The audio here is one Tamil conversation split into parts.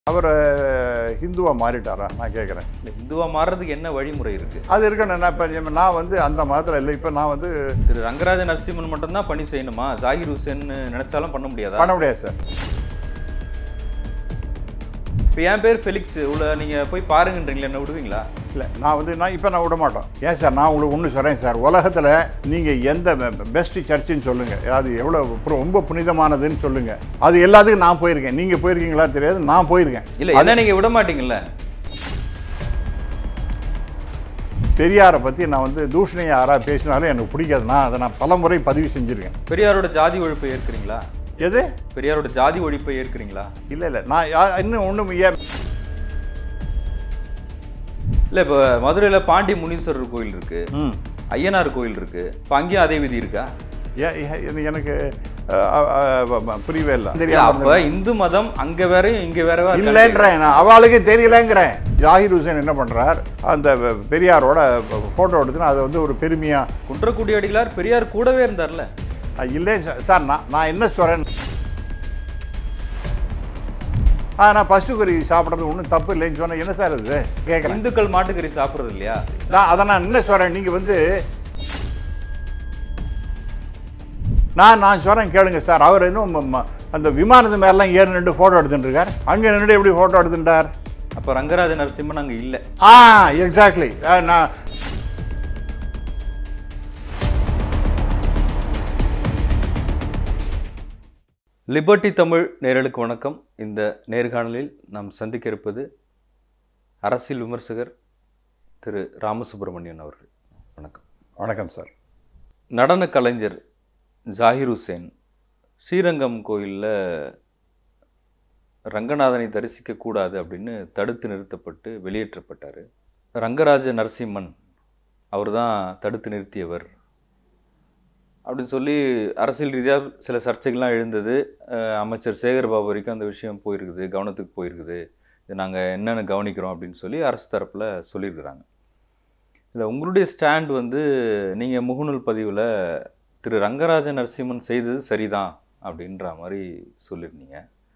அவர் ஹிந்துவாக மாறிட்டாரா நான் கேட்குறேன் இல்ல, இந்துவா மாறுறதுக்கு என்ன வழிமுறை இருக்கு அது இருக்கணும் என்ன இப்போ நான் வந்து அந்த மதத்தில் இல்லை இப்போ நான் வந்து திரு ரங்கராஜ நரசிம்மன் மட்டும்தான் பணி செய்யணுமா ஜாகிர் ஹுசேன் நினைச்சாலும் பண்ண முடியாதா பண்ண முடியாது சார் இப்போ என் பேர் ஃபெலிக்ஸ் உள்ள நீங்க போய் பாருங்கன்றீங்களா என்ன விடுவீங்களா இல்லை நான் வந்து நான் இப்போ நான் விட மாட்டோம் ஏன் சார் நான் உங்களுக்கு ஒன்று சொல்கிறேன் சார் உலகத்தில் நீங்கள் எந்த பெஸ்ட் சர்ச்சுன்னு சொல்லுங்கள் அது எவ்வளோ பு- ரொம்ப புனிதமானதுன்னு சொல்லுங்கள் அது எல்லாத்துக்கும் நான் போயிருக்கேன் நீங்கள் போயிருக்கீங்களா தெரியாது நான் போயிருக்கேன் இல்ல என்ன நீங்க விட மாட்டீங்கல்ல பெரியாரை பற்றி நான் வந்து தூஷணை யாராக பேசினாலும் எனக்கு பிடிக்காது நான் அதை நான் பலமுறை பதிவு செஞ்சுருக்கேன் பெரியாரோட ஜாதி ஒழிப்பை ஏற்கிறீங்களா எது பெரியாரோட ஜாதி ஒழிப்பை ஏற்கிறீங்களா இல்லை இல்லை நான் யா- இன்னும் ஒன்றும் ஏன் இல்ல இப்போ மதுரையில பாண்டி முனீஸ்வரர் கோயில் இருக்கு ம் ஐயனார் கோயில் இருக்கு இப்போ அங்கேயும் அதே விதி இருக்கா ஏ- ஏ- இது எனக்கு அஹ், அஹ், அஹ், புரியவே இல்லை இல்ல, தெரியாம அப்ப இந்து மதம் அங்க வேறையும் இங்க வேறவா இருக்கான்னு இல்லைன்றேன் நான் அவளுக்கு தெரியலங்கிறேன் ஜாகிர் ஹுசேன் என்ன பண்ணுறார் அந்த பெரியாரோட ஃபோட்டோ எடுத்துன்னு அதை வந்து ஒரு பெருமையாக குன்றக்குடி அடிகளார் பெரியார் கூடவே இருந்தார்ல இல்லை சார் சார் நான் நான் என்ன சொல்கிறேன் ஆ நான் பசுக்கறி சாப்பிட்றது ஒன்றும் தப்பு இல்லைன்னு சொன்னேன் என்ன சார் இது கேட்குறேன் இந்துக்கள் மாட்டுக்கறி சாப்பிடுறது இல்லையா நான் அதை நான் என்ன சொல்கிறேன் நீங்கள் வந்து நான் நான் சொல்கிறேன் கேளுங்க சார் அவர் இன்னும் ம- ம- அந்த விமானத்து மேலாம் ஏறி நின்று ஃபோட்டோ எடுத்துட்டு இருக்கார் அங்கே நின்று எப்படி ஃபோட்டோ எடுத்துட்டார் அப்ப ரங்கராஜ நரசிம்மன் அங்க இல்ல ஆ எக்ஸாக்ட்லி நான் லிபர்ட்டி தமிழ் நேரலுக்கு வணக்கம் இந்த நேர்காணலில் நாம் சந்திக்க இருப்பது அரசியல் விமர்சகர் திரு ராமசுப்பிரமணியன் அவர்கள் வணக்கம் வணக்கம் சார் நடன கலைஞர் ஜாகிர் ஹுசேன் ஸ்ரீரங்கம் கோயிலில் ரங்கநாதனை தரிசிக்க கூடாது அப்படின்னு தடுத்து நிறுத்தப்பட்டு வெளியேற்றப்பட்டார் ரங்கராஜ நரசிம்மன் அவர் தான் தடுத்து நிறுத்தியவர் அப்படின்னு சொல்லி அரசியல் ரீதியாக சில சர்ச்சைகள்லாம் எழுந்தது அஹ் அமைச்சர் சேகர் பாபு வரைக்கும் அந்த விஷயம் போயிருக்குது கவனத்துக்கு போயிருக்குது இது நாங்கள் என்னென்ன கவனிக்கிறோம் அப்படின்னு சொல்லி அரசு தரப்பில் சொல்லியிருக்கிறாங்க இல்லை உங்களுடைய ஸ்டாண்ட் வந்து நீங்கள் முகநூல் பதிவில் திரு ரங்கராஜ நரசிம்மன் செய்தது சரிதான் அப்படின்ற மாதிரி சொல்லியிருந்தீங்க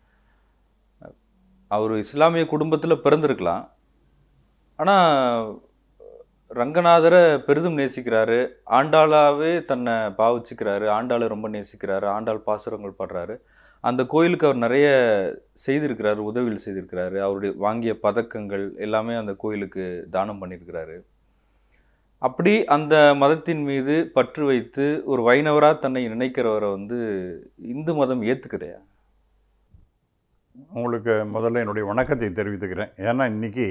அவர் இஸ்லாமிய குடும்பத்தில் பிறந்திருக்கலாம் ஆனால் ரங்கநாதரை பெரிதும் நேசிக்கிறாரு ஆண்டாளாவே தன்னை பாவிச்சுக்கிறாரு ஆண்டாளை ரொம்ப நேசிக்கிறாரு ஆண்டாள் பாசுரங்கள் பாடுறாரு அந்த கோயிலுக்கு அவர் நிறைய செய்திருக்கிறாரு உதவிகள் செய்திருக்கிறாரு அவருடைய வாங்கிய பதக்கங்கள் எல்லாமே அந்த கோயிலுக்கு தானம் பண்ணியிருக்கிறாரு அப்படி அந்த மதத்தின் மீது பற்று வைத்து ஒரு வைணவரா தன்னை நினைக்கிறவரை வந்து இந்து மதம் ஏத்துக்குதையா உங்களுக்கு முதல்ல என்னுடைய வணக்கத்தை தெரிவித்துக்கிறேன் ஏன்னா இன்னைக்கு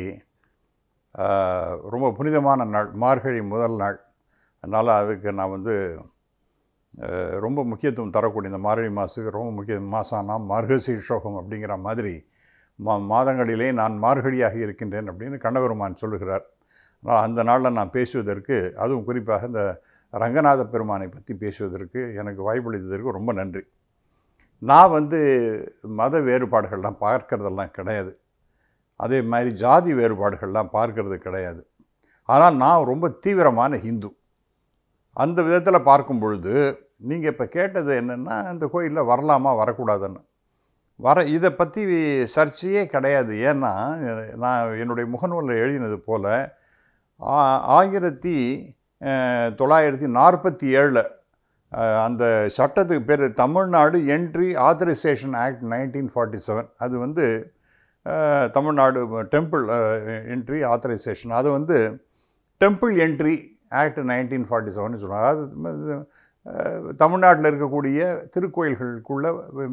ஆஹ், ரொம்ப புனிதமான நாள் மார்கழி முதல் நாள் அதனால் அதுக்கு நான் வந்து ஆஹ், ரொம்ப முக்கியத்துவம் தரக்கூடிய இந்த மார்கழி மாதத்துக்கு ரொம்ப முக்கிய மாதம்னா மார்கசீர்ஷோகம் அப்படிங்கிற மாதிரி மா மாதங்களிலே நான் மார்கழியாக இருக்கின்றேன் அப்படின்னு கண்ணபெருமான் சொல்லுகிறார் ஆனால் அந்த நாளில் நான் பேசுவதற்கு அதுவும் குறிப்பாக இந்த ரங்கநாத பெருமானை பற்றி பேசுவதற்கு எனக்கு வாய்ப்பளித்ததற்கு ரொம்ப நன்றி நான் வந்து மத வேறுபாடுகள்லாம் பார்க்கறதெல்லாம் கிடையாது அதே மாதிரி ஜாதி வேறுபாடுகள்லாம் பார்க்கறது கிடையாது ஆனால் நான் ரொம்ப தீவிரமான ஹிந்து அந்த விதத்தில் பார்க்கும் பொழுது நீங்கள் இப்போ கேட்டது என்னென்னா இந்த கோயிலில் வரலாமா வரக்கூடாதுன்னு வர இதை பற்றி சர்ச்சையே கிடையாது ஏன்னா நான் என்னுடைய முகநூலில் எழுதினது போல் ஆ- ஆயிரத்தி அஹ், தொள்ளாயிரத்தி நாற்பத்தி ஏழில் அந்த சட்டத்துக்கு பேர் Tamil Nadu entry authorisation act nineteen forty seven அது வந்து uh, Tamil Nadu temple entry authorisation அது வந்து temple entry act nineteen forty seven சொல்லுவாங்க அது அஹ், தமிழ்நாட்டில் இருக்கக்கூடிய திருக்கோயில்களுக்குள்ளே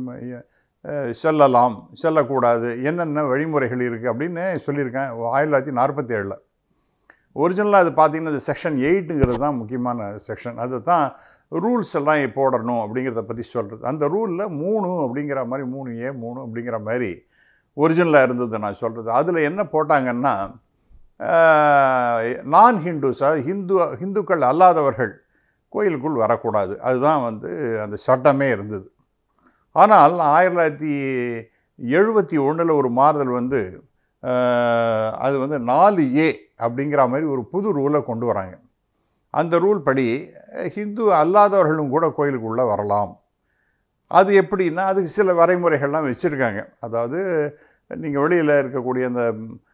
செல்லலாம் செல்லக்கூடாது என்னென்ன வழிமுறைகள் இருக்குது அப்படின்னு சொல்லியிருக்கேன் ஆயிரத்தி தொள்ளாயிரத்தி நாற்பத்தி ஏழில் ஒரிஜினலாக அது பார்த்தீங்கன்னா இந்த செக்ஷன் எயிட்டுங்கிறது தான் முக்கியமான செக்ஷன் அது தான் ரூல்ஸ் எல்லாம் போடணும் அப்படிங்கிறத பற்றி சொல்கிறது அந்த ரூலில் மூணு அப்படிங்கிற மாதிரி மூணு ஏ மூணு அப்படிங்கிற மாதிரி ஒரிஜினலாக இருந்தது நான் சொல்கிறது அதில் என்ன போட்டாங்கன்னா நான் ஹிந்துஸ் அதாவது ஹிந்து ஹிந்துக்கள் அல்லாதவர்கள் கோயிலுக்குள் வரக்கூடாது அதுதான் வந்து அந்த சட்டமே இருந்தது ஆனால் ஆயிரத்தி தொள்ளாயிரத்தி எழுபத்தி ஒன்றில் ஒரு மாறுதல் வந்து ஆஹ், அது வந்து நாலு ஏ அப்படிங்கிற மாதிரி ஒரு புது ரூலை கொண்டு வராங்க அந்த ரூல் படி அஹ், ஹிந்து அல்லாதவர்களும் கூட கோயிலுக்குள்ளே வரலாம் அது எப்படின்னா அதுக்கு சில வரைமுறைகள்லாம் வச்சுருக்காங்க அதாவது நீங்கள் வெளியில் இருக்கக்கூடிய அந்த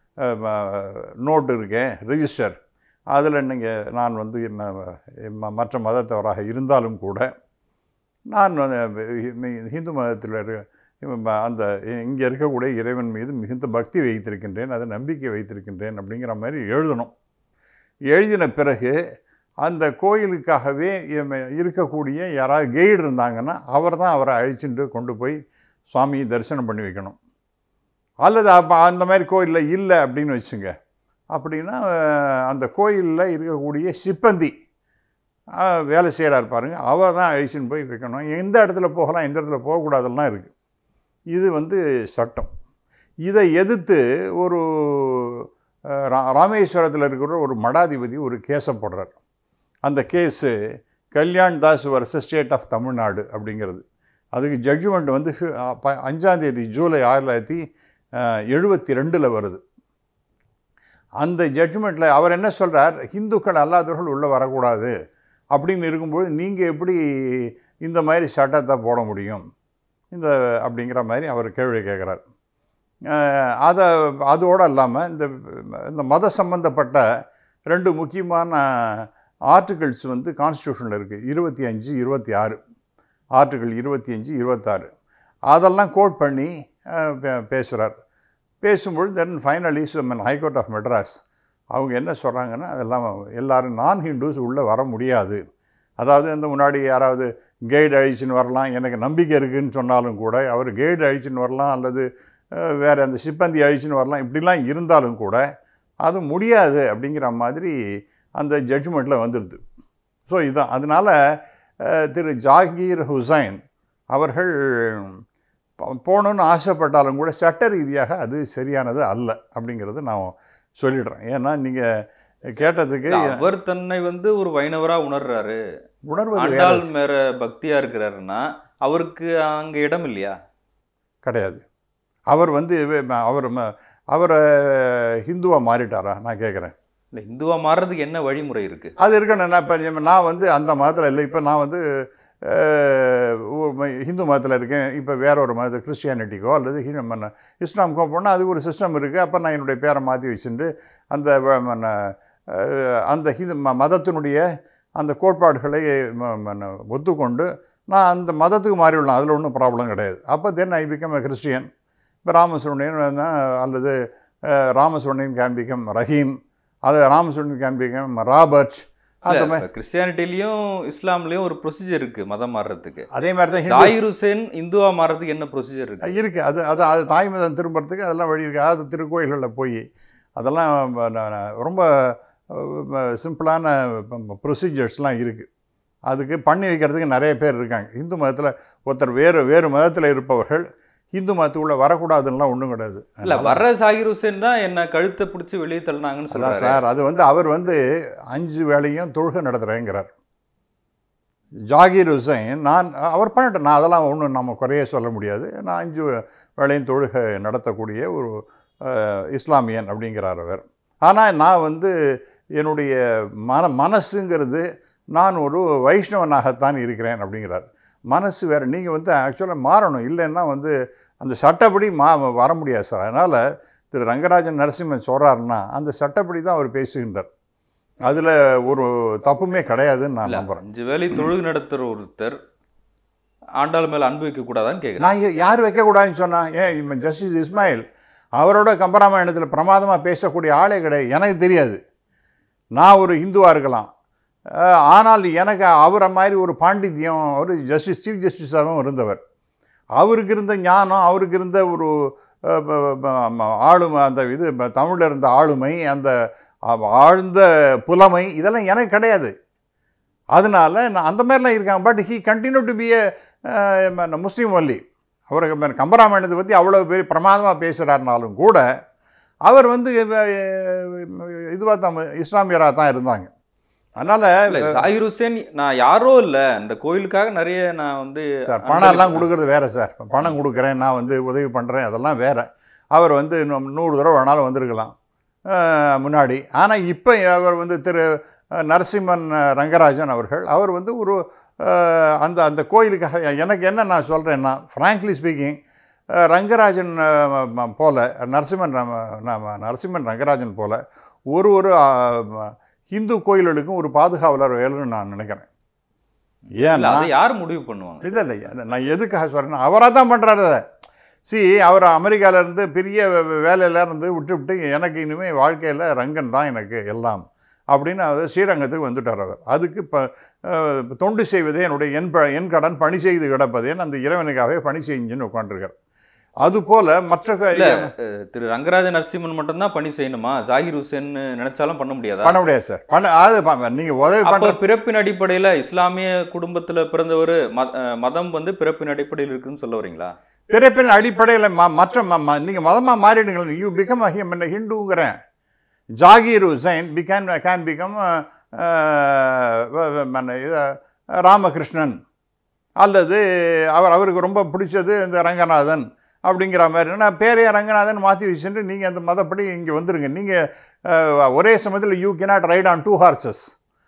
நோட்டு இருக்கேன் ரிஜிஸ்டர் அதில் நீங்கள் நான் வந்து ம- ம- மற்ற மதத்தவராக இருந்தாலும் கூட நான் வந்து ஹி- ஹிந்து மதத்தில் இருக்க ம- அந்த இங்கே இருக்கக்கூடிய இறைவன் மீது மிகுந்த பக்தி வைத்திருக்கின்றேன் அதை நம்பிக்கை வைத்திருக்கின்றேன் அப்படிங்கிற மாதிரி எழுதணும் எழுதின பிறகு அந்த கோயிலுக்காகவே இவ- இருக்கக்கூடிய யாராவது கைடு இருந்தாங்கன்னா அவர் தான் அவரை அழிச்சுட்டு கொண்டு போய் சுவாமியை தரிசனம் பண்ணி வைக்கணும் அல்லது அப்போ அந்த மாதிரி கோயிலில் இல்லை அப்படின்னு வச்சுங்க அப்படின்னா அஹ், அந்த கோயிலில் இருக்கக்கூடிய சிப்பந்தி அஹ், வேலை செய்கிறார் பாருங்க அவர் தான் அழிச்சுன்னு போய் வைக்கணும் எந்த இடத்துல போகலாம் எந்த இடத்துல போகக்கூடாதெல்லாம் இருக்குது இது வந்து சட்டம் இதை எதிர்த்து ஒரு அஹ், ரா ராமேஸ்வரத்தில் இருக்கிற ஒரு மடாதிபதி ஒரு கேஸை போடுறார் அந்த case Kalyan Das versus state of Tamil Nadu அப்படிங்கிறது அதுக்கு ஜட்ஜ்மெண்ட் வந்து ஃபி- அ, ப- அஞ்சாம் தேதி ஜூலை ஆயிரத்தி தொள்ளாயிரத்தி எழுபத்தி ரெண்டில் வருது அந்த ஜட்ஜ்மெண்ட்டில் அவர் என்ன சொல்றார் ஹிந்துக்கள் அல்லாதவர்கள் உள்ளே வரக்கூடாது அப்படின்னு இருக்கும்போது நீங்கள் எப்படி இந்த மாதிரி சட்டத்தை போட முடியும் இந்த அப்படிங்கிற மாதிரி அவர் கேள்வி கேட்குறார் அதை அதோடு இல்லாமல் இந்த இந்த மத சம்பந்தப்பட்ட ரெண்டு முக்கியமான ஆர்டிகல்ஸ் வந்து கான்ஸ்டியூஷனில் இருக்குது இருபத்தி அஞ்சு இருபத்தி ஆறு ஆர்டிகிள் இருபத்தி அஞ்சு இருபத்தாறு அதெல்லாம் கோட் பண்ணி அஹ், பே- பேசுகிறார் பேசும்பொழுது then finally high court of Madras அவங்க என்ன சொல்கிறாங்கன்னா அதெல்லாம் எல்லாரும் நான் ஹிந்துஸ் உள்ளே வர முடியாது அதாவது இந்த முன்னாடி யாராவது கைடு அழிச்சுன்னு வரலாம் எனக்கு நம்பிக்கை இருக்குன்னு சொன்னாலும் கூட அவர் கைடு அழிச்சுன்னு வரலாம் அல்லது அஹ், வேறு அந்த சிப்பந்தி அழிச்சுன்னு வரலாம் இப்படிலாம் இருந்தாலும் கூட அது முடியாது அப்படிங்கிற மாதிரி அந்த ஜட்ஜ்மெண்ட்டில் வந்துடுது ஸோ இதுதான் அதனால் திரு ஜாகீர் ஹுசைன் அவர்கள் ப- போகணுன்னு ஆசைப்பட்டாலும் கூட சட்ட ரீதியாக அது சரியானது அல்ல அப்படிங்கிறது நான் சொல்லிடுறேன் ஏன்னா நீங்கள் கேட்டதுக்கு இல்ல, அவர் தன்னை வந்து ஒரு வைணவரா உணர்றாரு உணர்வது வேற ஆண்டாள் மேல பக்தியா இருக்கிறாருன்னா அவருக்கு அங்க இடம் இல்லையா கிடையாது அவர் வந்து வே- அவர் ம- அவர் ஹிந்துவாக மாறிட்டாரா நான் கேட்குறேன் இல்ல இந்துவா மாறுறதுக்கு என்ன வழிமுறை இருக்கு அது இருக்கணும் நான் இப்போ நான் வந்து அந்த மதத்தில் இல்லை இப்போ நான் வந்து அஹ், ஒரு ம- ஹிந்து மதத்தில் இருக்கேன் இப்போ வேற ஒரு மதத்து கிறிஸ்டியானிட்டிக்கோ அல்லது ஹி- மன்ன- இஸ்லாமுக்கோ போனால் அது ஒரு சிஸ்டம் இருக்குது அப்போ நான் என்னுடைய பேரை மாற்றி வச்சுட்டு அந்த வ- மன்ன, அஹ், அந்த ஹிந்து ம- மதத்தினுடைய அந்த கோட்பாடுகளை ம- மன்ன, ஒத்துக்கொண்டு நான் அந்த மதத்துக்கு மாறிவிடலாம் அதில் ஒன்றும் ப்ராப்ளம் கிடையாது அப்போ தென் ஐ பிகம் எ கிறிஸ்டியன் இப்போ ராமசுவனியன் அல்லது அஹ், ராமசுவனியன் கேன் பிகம் ரஹீம் அல்லது ராமசுவனியன் கேன் பிகம் ராபர்ட் அந்த மாதிரி இப்ப கிறிஸ்டியானிட்டிலயும் இஸ்லாம்லயும் ஒரு ப்ரொசீஜர் இருக்கு மதம் மாறுறதுக்கு அதே மாதிரி தான் ஹிந்து ஜாயிர் ஹுசேன் இந்துவா மாறுறதுக்கு என்ன ப்ரொசீஜர் இருக்கு இருக்குது அது அது அது தாய் மதம் திரும்புறதுக்கு அதெல்லாம் வழி இருக்குது அதாவது திருக்கோயில்களில் போய் அதெல்லாம் ம- ந- ந- ரொம்ப சிம்பிளான ப்ரொசீஜர்ஸ்லாம் இருக்குது அதுக்கு பண்ணி வைக்கிறதுக்கு நிறைய பேர் இருக்காங்க இந்து மதத்தில் ஒருத்தர் வேறு வேறு மதத்தில் இருப்பவர்கள் இந்து மதத்துக்குள்ளே வரக்கூடாதுன்னெலாம் ஒன்றும் கிடையாது இல்ல வர்ற ஜாகிர் ஹுசேன் தான் என்ன கழுத்தை பிடிச்சி வெளியே தள்ளினாங்கன்னு அதான் சொல்றாரு சார் அது வந்து அவர் வந்து அஞ்சு வேளையும் தொழுகை நடத்துகிறேங்கிறார் ஜாகீர் ஹுசைன் நான் அவர் பண்ணிட்டேன் நான் அதெல்லாம் ஒன்றும் நம்ம குறைய சொல்ல முடியாது நான் அஞ்சு வேளையும் தொழுகை நடத்தக்கூடிய ஒரு அஹ், இஸ்லாமியன் அப்படிங்கிறார் அவர் ஆனால் நான் வந்து என்னுடைய மன மனசுங்கிறது நான் ஒரு வைஷ்ணவனாகத்தான் இருக்கிறேன் அப்படிங்கிறார் மனசு வேறு நீங்கள் வந்து ஆக்சுவலாக மாறணும் இல்லைன்னா வந்து அந்த சட்டப்படி மா வர முடியாது சார் அதனால் திரு ரங்கராஜன் நரசிம்மன் சொல்கிறாருன்னா அந்த சட்டப்படி தான் அவர் பேசுகின்றார் அதில் ஒரு தப்புமே கிடையாதுன்னு நான் இல்ல நம்புகிறேன் அஞ்சு வேலை தொழுகு நடத்துற ஒருத்தர் ஆண்டாள் மேல அன்பு வைக்க கூடாதான்னு கேக்குறேன் நான் யா- யார் வைக்கக்கூடாதுன்னு சொன்னான் ஏன் ஜஸ்டிஸ் இஸ்மாயில் அவரோட கம்பராமாயணத்தில் பிரமாதமாக பேசக்கூடிய ஆளே கிடையாது எனக்கு தெரியாது நான் ஒரு இந்துவாக இருக்கலாம் அஹ், ஆனால் எனக்கு அவரை மாதிரி ஒரு பாண்டித்யம் ஒரு ஜஸ்டிஸ் சீஃப் ஜஸ்டிஸாகவும் இருந்தவர் அவருக்கு இருந்த ஞானம் அவருக்கு இருந்த ஒரு அஹ், ப- ப- ம- ஆளுமை அந்த இது ப- தமிழ்ல இருந்த ஆளுமை அந்த ஆ- ஆழ்ந்த புலமை இதெல்லாம் எனக்கு கிடையாது அதனால நான் அந்த மாதிரிலாம் இருக்காங்க but he continue to be a Muslim வள்ளி அவருக்கு கம்பராமாயணத்தை பற்றி அவ்வளோ பெரிய பிரமாதமாக பேசுகிறாருனாலும் கூட அவர் வந்து இதுவாக தான் இஸ்லாமியராக தான் இருந்தாங்க அதனால் இல்ல ஜாகிர் ஹுசேன் நான் யாரோ இல்ல இந்த கோயிலுக்காக நிறைய நான் வந்து சார் பணம் எல்லாம் கொடுக்கறது வேற சார் பணம் கொடுக்குறேன் நான் வந்து உதவி பண்ணுறேன் அதெல்லாம் வேற அவர் வந்து இன்னும் நூறு தடவை வேணாலும் வந்திருக்கலாம் அஹ், முன்னாடி ஆனால் இப்போ அவர் வந்து திரு அஹ், நரசிம்மன் அஹ், ரங்கராஜன் அவர்கள் அவர் வந்து ஒரு அஹ், அந்த அந்த கோயிலுக்காக எனக்கு என்ன நான் சொல்கிறேன்னா frankly speaking uh, Rangarajan uh, ம- ம- போல நரசிம்மன் நம்ம நம்ம நரசிம்மன் ரங்கராஜன் போல ஒரு ஒரு அஹ், ம- இந்து கோயில்களுக்கும் ஒரு பாதுகாவலர் வேணும்னு நான் நினைக்கிறேன் இல்ல ஏன்னா அதை யார் முடிவு பண்ணுவாங்க இல்லை இல்லை நான் எதுக்காக சொல்கிறேன்னா அவராக தான் பண்ணுறாரு அதை சி அவர் அமெரிக்கால இருந்து பெரிய வே- வே- வேலையில இருந்து விட்டு விட்டு எனக்கு இனிமேல் வாழ்க்கையில் ரங்கன் தான் எனக்கு எல்லாம் அப்படின்னு அவர் ஸ்ரீரங்கத்துக்கு வந்துட்டார் அவர் அதுக்கு இப்போ தொண்டு செய்வதே என்னுடைய என் ப என் கடன் பணி செய்து கிடப்பதேன்னு அந்த இறைவனுக்காகவே பணி செஞ்சுன்னு உட்காந்துருக்கார் அதுபோல் மற்ற க- இல்ல அஹ், திரு ரங்கராஜ நரசிம்மன் மட்டும்தான் பணி செய்யணுமா ஜாகிர் ஹுசேன் நினைச்சாலும் பண்ண முடியாதா பண்ண முடியாது சார் பண்ண அது ப- நீங்க உதவி அப்ப பண்ணுற பிறப்பின் அடிப்படையில இஸ்லாமிய குடும்பத்துல பிறந்தவர் ம- அஹ், மதம் வந்து பிறப்பின் அடிப்படையில் இருக்குன்னு சொல்ல வரீங்களா பிறப்பின் அடிப்படையில் ம மற்ற ம ம நீங்கள் மதமாக மாறிடுங்கள் யூ பிகம் அ ஹிம் ஹிந்துங்கிறேன் ஜாகீர் ஹுசைன் பிகான் கேன் பிகம் ராமகிருஷ்ணன் அல்லது அவர் அவருக்கு ரொம்ப பிடிச்சது இந்த ரங்கநாதன் அப்படிங்கிற மாதிரி நான் பேரே ரங்கநாதன் மாற்றி வச்சுட்டு நீங்கள் அந்த மதப்படி இங்கே வந்துருங்க நீங்கள் ஒரே சமயத்தில் you cannot ride on two horses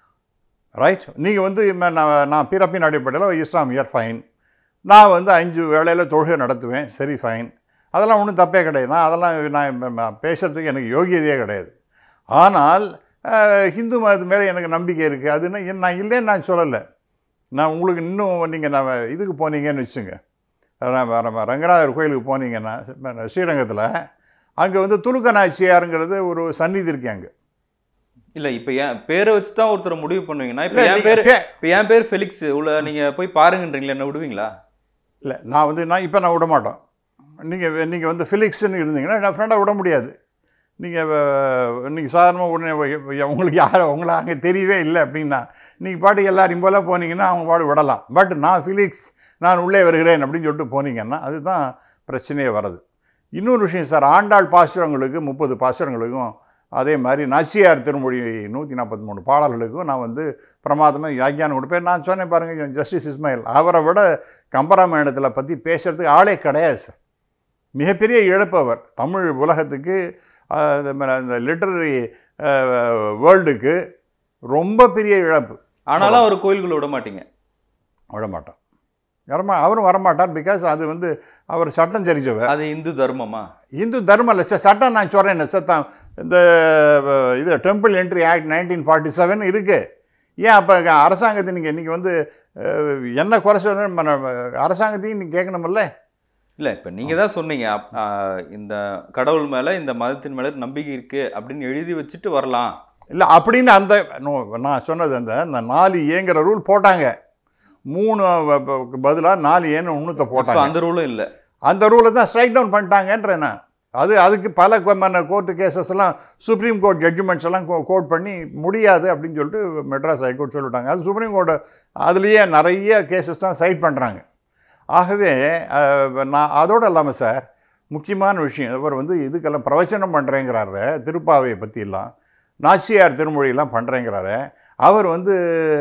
right நீங்கள் வந்து ம- நான் நான் பிறப்பின் அடிப்படையில் இஸ்லாமியர் ஃபைன் நான் வந்து அஞ்சு வேளையில் தொழுகை நடத்துவேன் சரி ஃபைன் அதெல்லாம் ஒன்றும் தப்பே கிடையாது நான் அதெல்லாம் நான் ம- ம- பேசுறதுக்கு எனக்கு யோகியதையே கிடையாது ஆனால் அஹ், ஹிந்து மதத்து மேலே எனக்கு நம்பிக்கை இருக்குது அதுன்னா என் நான் இல்லைன்னு நான் சொல்லலை நான் உங்களுக்கு இன்னும் நீங்கள் நம்ம இதுக்கு போனீங்கன்னு வச்சுங்க நம்ம நம்ம ரங்கநாதர் கோயிலுக்கு போனீங்கன்னா ம- ஸ்ரீரங்கத்தில் அங்கே வந்து துலுக்க நாச்சியாருங்கிறது ஒரு சந்நிதி இருக்கு அங்கே இல்ல இப்ப என் பேரை வச்சு தான் ஒருத்தர் முடிவு பண்ணுவீங்கன்னா இப்ப இல்லை என் பேர் இப்ப என் பேர் ஃபெலிக்ஸ் உள்ள நீங்க போய் பாருங்கன்றீங்களா என்ன விடுவீங்களா இல்லை நான் வந்து நான் இப்போ நான் விட மாட்டோம் நீங்கள் நீங்கள் வந்து ஃபிலிக்ஸ்னு இருந்தீங்கன்னா நான் ஃப்ரெண்டாக விட முடியாது நீங்கள் நீங்கள் சாதாரணமாக உடனே வ- உங்களுக்கு யார் உங்களை அங்கே தெரியவே இல்லை அப்படின்னா நீங்கள் பாட்டு எல்லாரையும் போல போனீங்கன்னா அவங்க பாடு விடலாம் பட் நான் ஃபிலிக்ஸ் நான் உள்ளே வருகிறேன் அப்படின்னு சொல்லிட்டு போனீங்கன்னா அதுதான் பிரச்சனையே வருது இன்னொரு விஷயம் சார் ஆண்டாள் பாசுரங்களுக்கு முப்பது பாசுரங்களுக்கும் அதே மாதிரி நாச்சியார் திருமொழி நூற்றி நாற்பத்தி மூணு பாடல்களுக்கும் நான் வந்து பிரமாதமாக வியாக்கியானம் கொடுப்பேன் நான் சொன்னேன் பாருங்கள் ஜஸ்டிஸ் இஸ்மாயில் அவரை விட கம்பராமாயணத்தில் பற்றி பேசுகிறதுக்கு ஆளே கிடையாது சார் மிகப்பெரிய இழப்பு அவர் தமிழ் உலகத்துக்கு ஆஹ், இந்த மாதிரி அந்த லிட்டரரி வேர்ல்டுக்கு ரொம்ப பெரிய இழப்பு ஆனாலும் அவர் கோயில்களை விட மாட்டீங்க விட மாட்டான் வரமா அவரும் வரமாட்டார் பிகாஸ் அது வந்து அவர் சட்டம் தெரிஞ்சவர் அது இந்து தர்மமா இந்து தர்மம் இல்லை சார் சட்டம் நான் சொல்கிறேன் சட்டம் இந்த அஹ், இது temple entry act nineteen forty seven இருக்குது ஏன் அப்போ அரசாங்கத்தை நீங்கள் இன்றைக்கி வந்து அஹ், என்ன குறை சொல்ல அரசாங்கத்தையும் நீங்கள் கேட்கணுமில்ல இல்ல இப்ப நீங்க தான் சொன்னீங்க அப்- ஆஹ் இந்த கடவுள் மேல இந்த மதத்தின் மேல நம்பிக்கை இருக்கு அப்படின்னு எழுதி வச்சுட்டு வரலாம் இல்லை அப்படின்னு அந்த நோ நான் சொன்னது அந்த அந்த நாலு ஏங்கிற ரூல் போட்டாங்க மூணு பதிலாக நாலு ஏன்னு ஒன்றுத்த இப்ப போட்டாங்க அந்த ரூலும் இல்ல அந்த ரூலை தான் ஸ்ட்ரைக் டவுன் பண்ணிட்டாங்கன்றேன் நான் அது அதுக்கு பல கோர்ட்டு கேசஸ் எல்லாம் சுப்ரீம் கோர்ட் ஜட்ஜ்மெண்ட்ஸ் எல்லாம் கோர்ட் பண்ணி முடியாது அப்படின்னு சொல்லிட்டு மெட்ராஸ் ஹைகோர்ட் சொல்லிட்டாங்க அது சுப்ரீம் கோர்ட்டு அதுலேயே நிறைய கேசஸ் தான் சைட் பண்ணுறாங்க ஆகவே அஹ், நான் அதோடு இல்லாமல் சார் முக்கியமான விஷயம் இவர் வந்து இதுக்கெல்லாம் பிரவச்சனம் பண்ணுறேங்கிறாரு திருப்பாவையை பற்றிலாம் நாச்சியார் திருமொழியெல்லாம் பண்ணுறேங்கிறாரு அவர் வந்து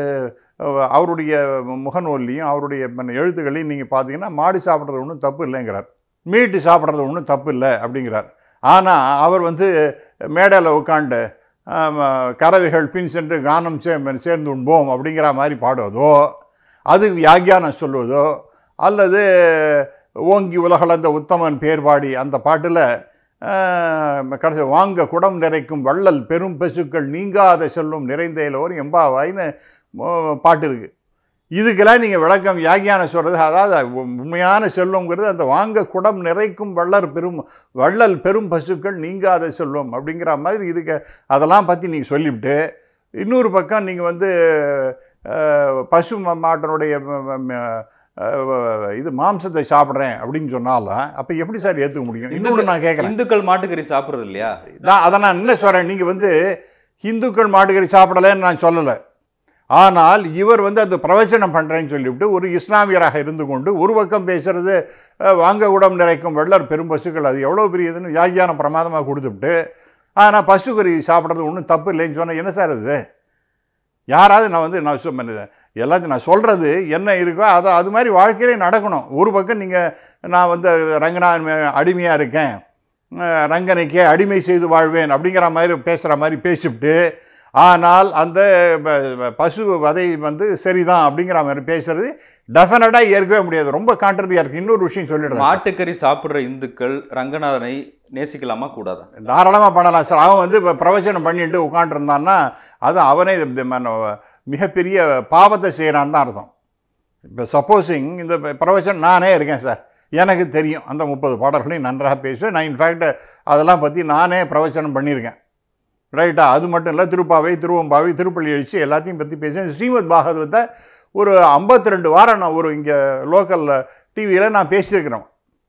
அஹ், அவருடைய முகநூல்லையும் அவருடைய மன்ன எழுத்துக்களையும் நீங்கள் பார்த்தீங்கன்னா மாடு சாப்பிட்றது ஒன்றும் தப்பு இல்லைங்கிறார் மீட்டு சாப்பிட்றது ஒன்றும் தப்பு இல்லை அப்படிங்கிறார் ஆனால் அவர் வந்து மேடையில் உட்காந்து கறவைகள் பின் சென்று கானம் சே சேர்ந்து உண்போம் அப்படிங்கிற மாதிரி பாடுவதோ அது வியாக்கியானம் சொல்வதோ அல்லது ஓங்கி உலகளந்த உத்தமன் பேர்பாடி அந்த பாட்டில் கடைசி வாங்க குடம் நிறைக்கும் வள்ளல் பெரும் பசுக்கள் நீங்காத செல்வம் நிறைந்தேலோர் எம்பாவாயின்னு மோ- பாட்டு இருக்குது இதுக்கெல்லாம் நீங்கள் விளக்கம் வியாக்கியானம் சொல்கிறது அதாவது உண்மையான செல்வங்கிறது அந்த வாங்க குடம் நிறைக்கும் வள்ளர் பெரும் வள்ளல் பெரும் பசுக்கள் நீங்காத செல்வம் அப்படிங்கிற மாதிரி இதுக்கு அதெல்லாம் பற்றி நீங்கள் சொல்லிவிட்டு இன்னொரு பக்கம் நீங்கள் வந்து அஹ், பசு ம- மாட்டினுடைய ம- ம- ம- அஹ், இது மாம்சத்தை சாப்பிட்றேன் அப்படின்னு சொன்னாலும் அப்போ எப்படி சார் ஏற்றுக்க முடியும் இன்னொன்று நான் கேட்குறேன் இந்துக்கள் மாட்டுக்கறி சாப்பிடுறது இல்லையா நான் அதை நான் என்ன சொல்கிறேன் நீங்கள் வந்து இந்துக்கள் மாட்டுக்கறி சாப்பிடலைன்னு நான் சொல்லலை ஆனால் இவர் வந்து அந்த பிரவச்சனம் பண்ணுறேன்னு சொல்லிவிட்டு ஒரு இஸ்லாமியராக இருந்து கொண்டு ஒரு பக்கம் பேசுறது அஹ், வாங்க குடம் நிறைக்கும் வெள்ளர் பெரும் பசுக்கள் அது எவ்வளோ பெரியதுன்னு வியாக்கியானம் பிரமாதமாக கொடுத்துவிட்டு ஆனால் பசுக்கறி சாப்பிட்றது ஒன்றும் தப்பு இல்லைன்னு சொன்னால் என்ன சார் அது யாராவது நான் வந்து நான் சொ- எல்லாத்தையும் நான் சொல்கிறது என்ன இருக்கோ அதை அது மாதிரி வாழ்க்கையிலே நடக்கணும் ஒரு பக்கம் நீங்கள் நான் வந்து ரங்கநாதன் மே- அடிமையாக இருக்கேன் அஹ் ரங்கனுக்கே அடிமை செய்து வாழ்வேன் அப்படிங்கிற மாதிரி பேசுகிற மாதிரி பேசிவிட்டு ஆனால் அந்த ப- ப- பசு வதை வந்து சரிதான் அப்படிங்கிற மாதிரி பேசுறது டெஃபினட்டாக ஏற்கவே முடியாது ரொம்ப கான்ட்ரடியாக இருக்குது இன்னொரு விஷயம் சொல்லிடுறேன் மாட்டுக்கறி சாப்பிடுற இந்துக்கள் ரங்கநாதனை நேசிக்கலாமா கூடாதா தாராளமாக பண்ணலாம் சார் அவன் வந்து இப்போ பிரவச்சனம் பண்ணிட்டு உட்காந்துருந்தான்னா அது அவனே இது ம- மிகப்பெரிய பாவத்தை செய்கிறான்னு தான் அர்த்தம் இப்போ சப்போஸிங் இந்த பிரவச்சனம் நானே இருக்கேன் சார் எனக்கு தெரியும் அந்த முப்பது பாடல்களையும் நன்றாக பேசுவேன் நான் இன்ஃபேக்ட் அதெல்லாம் பற்றி நானே பிரவச்சனம் பண்ணியிருக்கேன் ரைட்டா அது மட்டும் இல்லை திருப்பாவை திருவம்பாவை திருப்பள்ளி எழுச்சி எல்லாத்தையும் பற்றி பேசுவேன் ஸ்ரீமத் பாகவதத்தை ஒரு 52 ரெண்டு வாரம் நான் ஒரு இங்கே லோக்கலில் டிவியில் நான் பேசியிருக்கிறேன்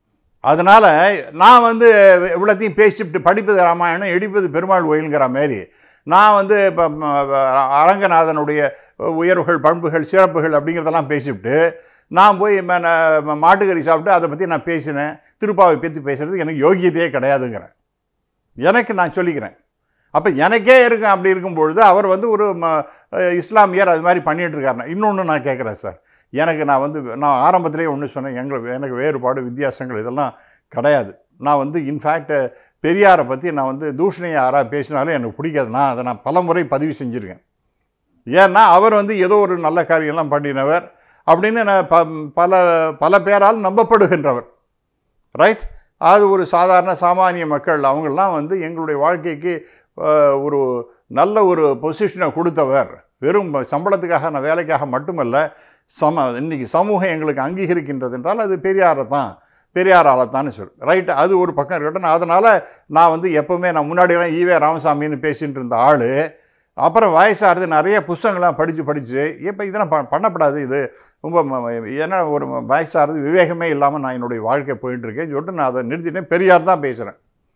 அதனால் நான் வந்து இவ்வளோத்தையும் பேசிட்டு படிப்பது ராமாயணம் எடுப்பது பெருமாள் கோயிலுங்கிற மாரி நான் வந்து இப்போ அரங்கநாதனுடைய உயர்வுகள் பண்புகள் சிறப்புகள் அப்படிங்கிறதெல்லாம் பேசிவிட்டு நான் போய் ம- ந- மாட்டுக்கறி சாப்பிட்டு அதை பற்றி நான் பேசினேன் திருப்பாவை பற்றி பேசுகிறதுக்கு எனக்கு யோகியதையே கிடையாதுங்கிறேன் எனக்கு நான் சொல்லிக்கிறேன் அப்போ எனக்கே இருக்கும் அப்படி இருக்கும் பொழுது அவர் வந்து ஒரு ம- அஹ் இஸ்லாமியர் அது மாதிரி பண்ணிட்டு இருக்காருன்னா இன்னொன்று நான் கேட்குறேன் சார் எனக்கு நான் வந்து நான் ஆரம்பத்திலேயே ஒன்று சொன்னேன் எங்களுக்கு எனக்கு வேறுபாடு வித்தியாசங்கள் இதெல்லாம் கிடையாது நான் வந்து இன்ஃபேக்ட் பெரியாரை பற்றி நான் வந்து தூஷணியை யாராக பேசினாலும் எனக்கு பிடிக்காது நான் அதை நான் பல முறை பதிவு செஞ்சுருக்கேன் ஏன்னா அவர் வந்து ஏதோ ஒரு நல்ல காரியம்லாம் பண்ணினவர் அப்படின்னு நான் ப பல பல பேரால் நம்பப்படுகின்றவர் ரைட் அது ஒரு சாதாரண சாமானிய மக்கள் அவங்கெல்லாம் வந்து எங்களுடைய வாழ்க்கைக்கு அஹ், ஒரு நல்ல ஒரு பொசிஷனை கொடுத்தவர் வெறும் சம்பளத்துக்காக நான் வேலைக்காக மட்டுமல்ல சம இன்னைக்கு சமூகம் எங்களுக்கு அங்கீகரிக்கின்றது என்றால் அது பெரியாரை தான் பெரியாரால தான் சொல் ரைட் அது ஒரு பக்கம் இருக்கட்டும் அதனால் நான் வந்து எப்போவுமே நான் முன்னாடியெல்லாம் ஈவே ராமசாமின்னு பேசிட்டு இருந்த ஆள் அப்புறம் வயசாகிறது நிறைய புஸ்தகங்கள்லாம் படித்து படித்து இப்போ இதெல்லாம் ப பண்ணப்படாது இது ரொம்ப ம- ம- ஏன்னா ஒரு ம- வயசாகிறது விவேகமே இல்லாமல் நான் என்னுடைய வாழ்க்கை போயிட்டு இருக்கேன்னு சொல்லிட்டு நான் அதை நிறுத்திட்டேன் பெரியார் தான் பேசுகிறேன்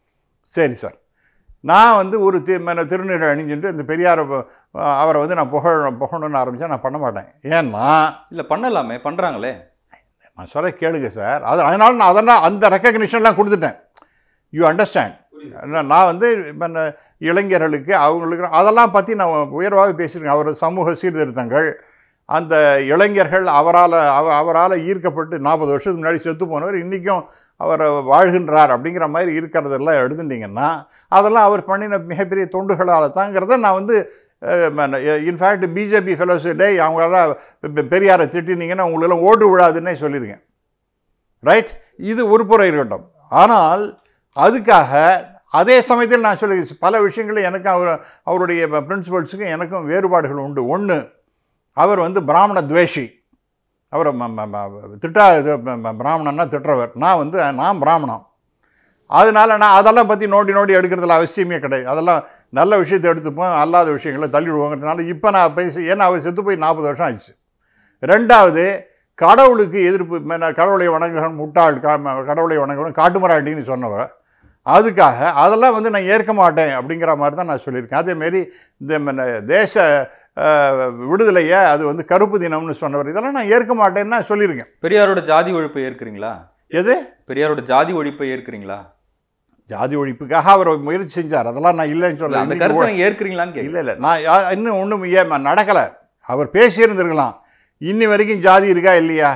சரி சார் நான் வந்து ஒரு தி ம- திருநீரை அணிஞ்சுட்டு இந்த பெரியாரை ப- அவரை வந்து நான் புகழ புகழணும்னு ஆரம்பித்தா நான் பண்ண மாட்டேன் ஏன்னா இல்ல பண்ணலாமே பண்றாங்களே நான் சொல்ல கேளுங்க சார் அது அதனால நான் அதெல்லாம் அந்த ரெக்கக்னிஷன்லாம் கொடுத்துட்டேன் யூ அண்டர்ஸ்டாண்ட் நான் வந்து இப்ப இந்த இளைஞர்களுக்கு அவங்களுக்கு அதெல்லாம் பற்றி நான் உயர்வாக பேசியிருக்கேன் அவர் சமூக சீர்திருத்தங்கள் அந்த இளைஞர்கள் அவரால் அவ அவரால் ஈர்க்கப்பட்டு நாற்பது வருஷத்துக்கு முன்னாடி செத்து போனவர் இன்றைக்கும் அவர் வாழ்கின்றார் அப்படிங்கிற மாதிரி இருக்கிறதெல்லாம் எடுத்துட்டிங்கன்னா அதெல்லாம் அவர் பண்ணின மிகப்பெரிய தொண்டுகளால் தாங்கிறத நான் வந்து இன்ஃபேக்ட் பிஜேபி ஃபெலோஸ் டே அவங்களால பெ- பெரியாரை திட்டினீங்கன்னா உங்களெல்லாம் ஓட்டு விழாதுன்னே சொல்லியிருக்கேன் ரைட் இது ஒரு புறம் இருக்கட்டும் ஆனால் அதுக்காக அதே சமயத்தில் நான் சொல்லி பல விஷயங்களில் எனக்கு அவர் அவருடைய பிரின்சிபல்ஸுக்கும் எனக்கும் வேறுபாடுகள் உண்டு ஒன்று அவர் வந்து பிராமண துவேஷி அவர் ம- ம- ம- திட்டா இது ம- ம- பிராமணன்னா திட்டுறவர் நான் வந்து நான் பிராமணன் அதனால நான் அதெல்லாம் பற்றி நோண்டி நோண்டி எடுக்கிறதுல அவசியமே கிடையாது அதெல்லாம் நல்ல விஷயத்தை எடுத்துப்போம் அல்லாத விஷயங்களை தள்ளிடுவோங்கிறதுனால இப்போ நான் பேசி ஏன்னா அவர் செத்து போய் நாற்பது வருஷம் ஆயிடுச்சு ரெண்டாவது கடவுளுக்கு எதிர்ப்பு ம- நான் கடவுளை வணங்குகிறேன் முட்டாள் கா- ம- கடவுளை வணங்குகிறேன் காட்டுமராண்டின்னு சொன்னவர் அதுக்காக அதெல்லாம் வந்து நான் ஏற்க மாட்டேன் அப்படிங்கிற மாதிரி தான் நான் சொல்லியிருக்கேன் அதேமாரி இந்த ம- தேச அஹ், விடுதலையை அது வந்து கருப்பு தினம்னு சொன்னவர் இதெல்லாம் நான் ஏற்க மாட்டேன்னு நான் சொல்லியிருக்கேன் பெரியாரோட ஜாதி ஒழிப்பை ஏற்கிறீங்களா எது பெரியாரோட ஜாதி ஒழிப்பை ஏற்கிறீங்களா ஜாதி ஒழிப்புக்காக அவர் முயற்சி செஞ்சார் அதெல்லாம் நான் இல்லைன்னு இல்ல, சொல்ல அந்த கருத்தை நீங்க ஏற்கிறீங்களான்னு கேட்க இல்லை இல்லை நான் யா- இன்னும் ஒன்றும் ஏன் நடக்கலை அவர் பேசியிருந்திருக்கலாம் இன்னி வரைக்கும் ஜாதி இருக்கா இல்லையா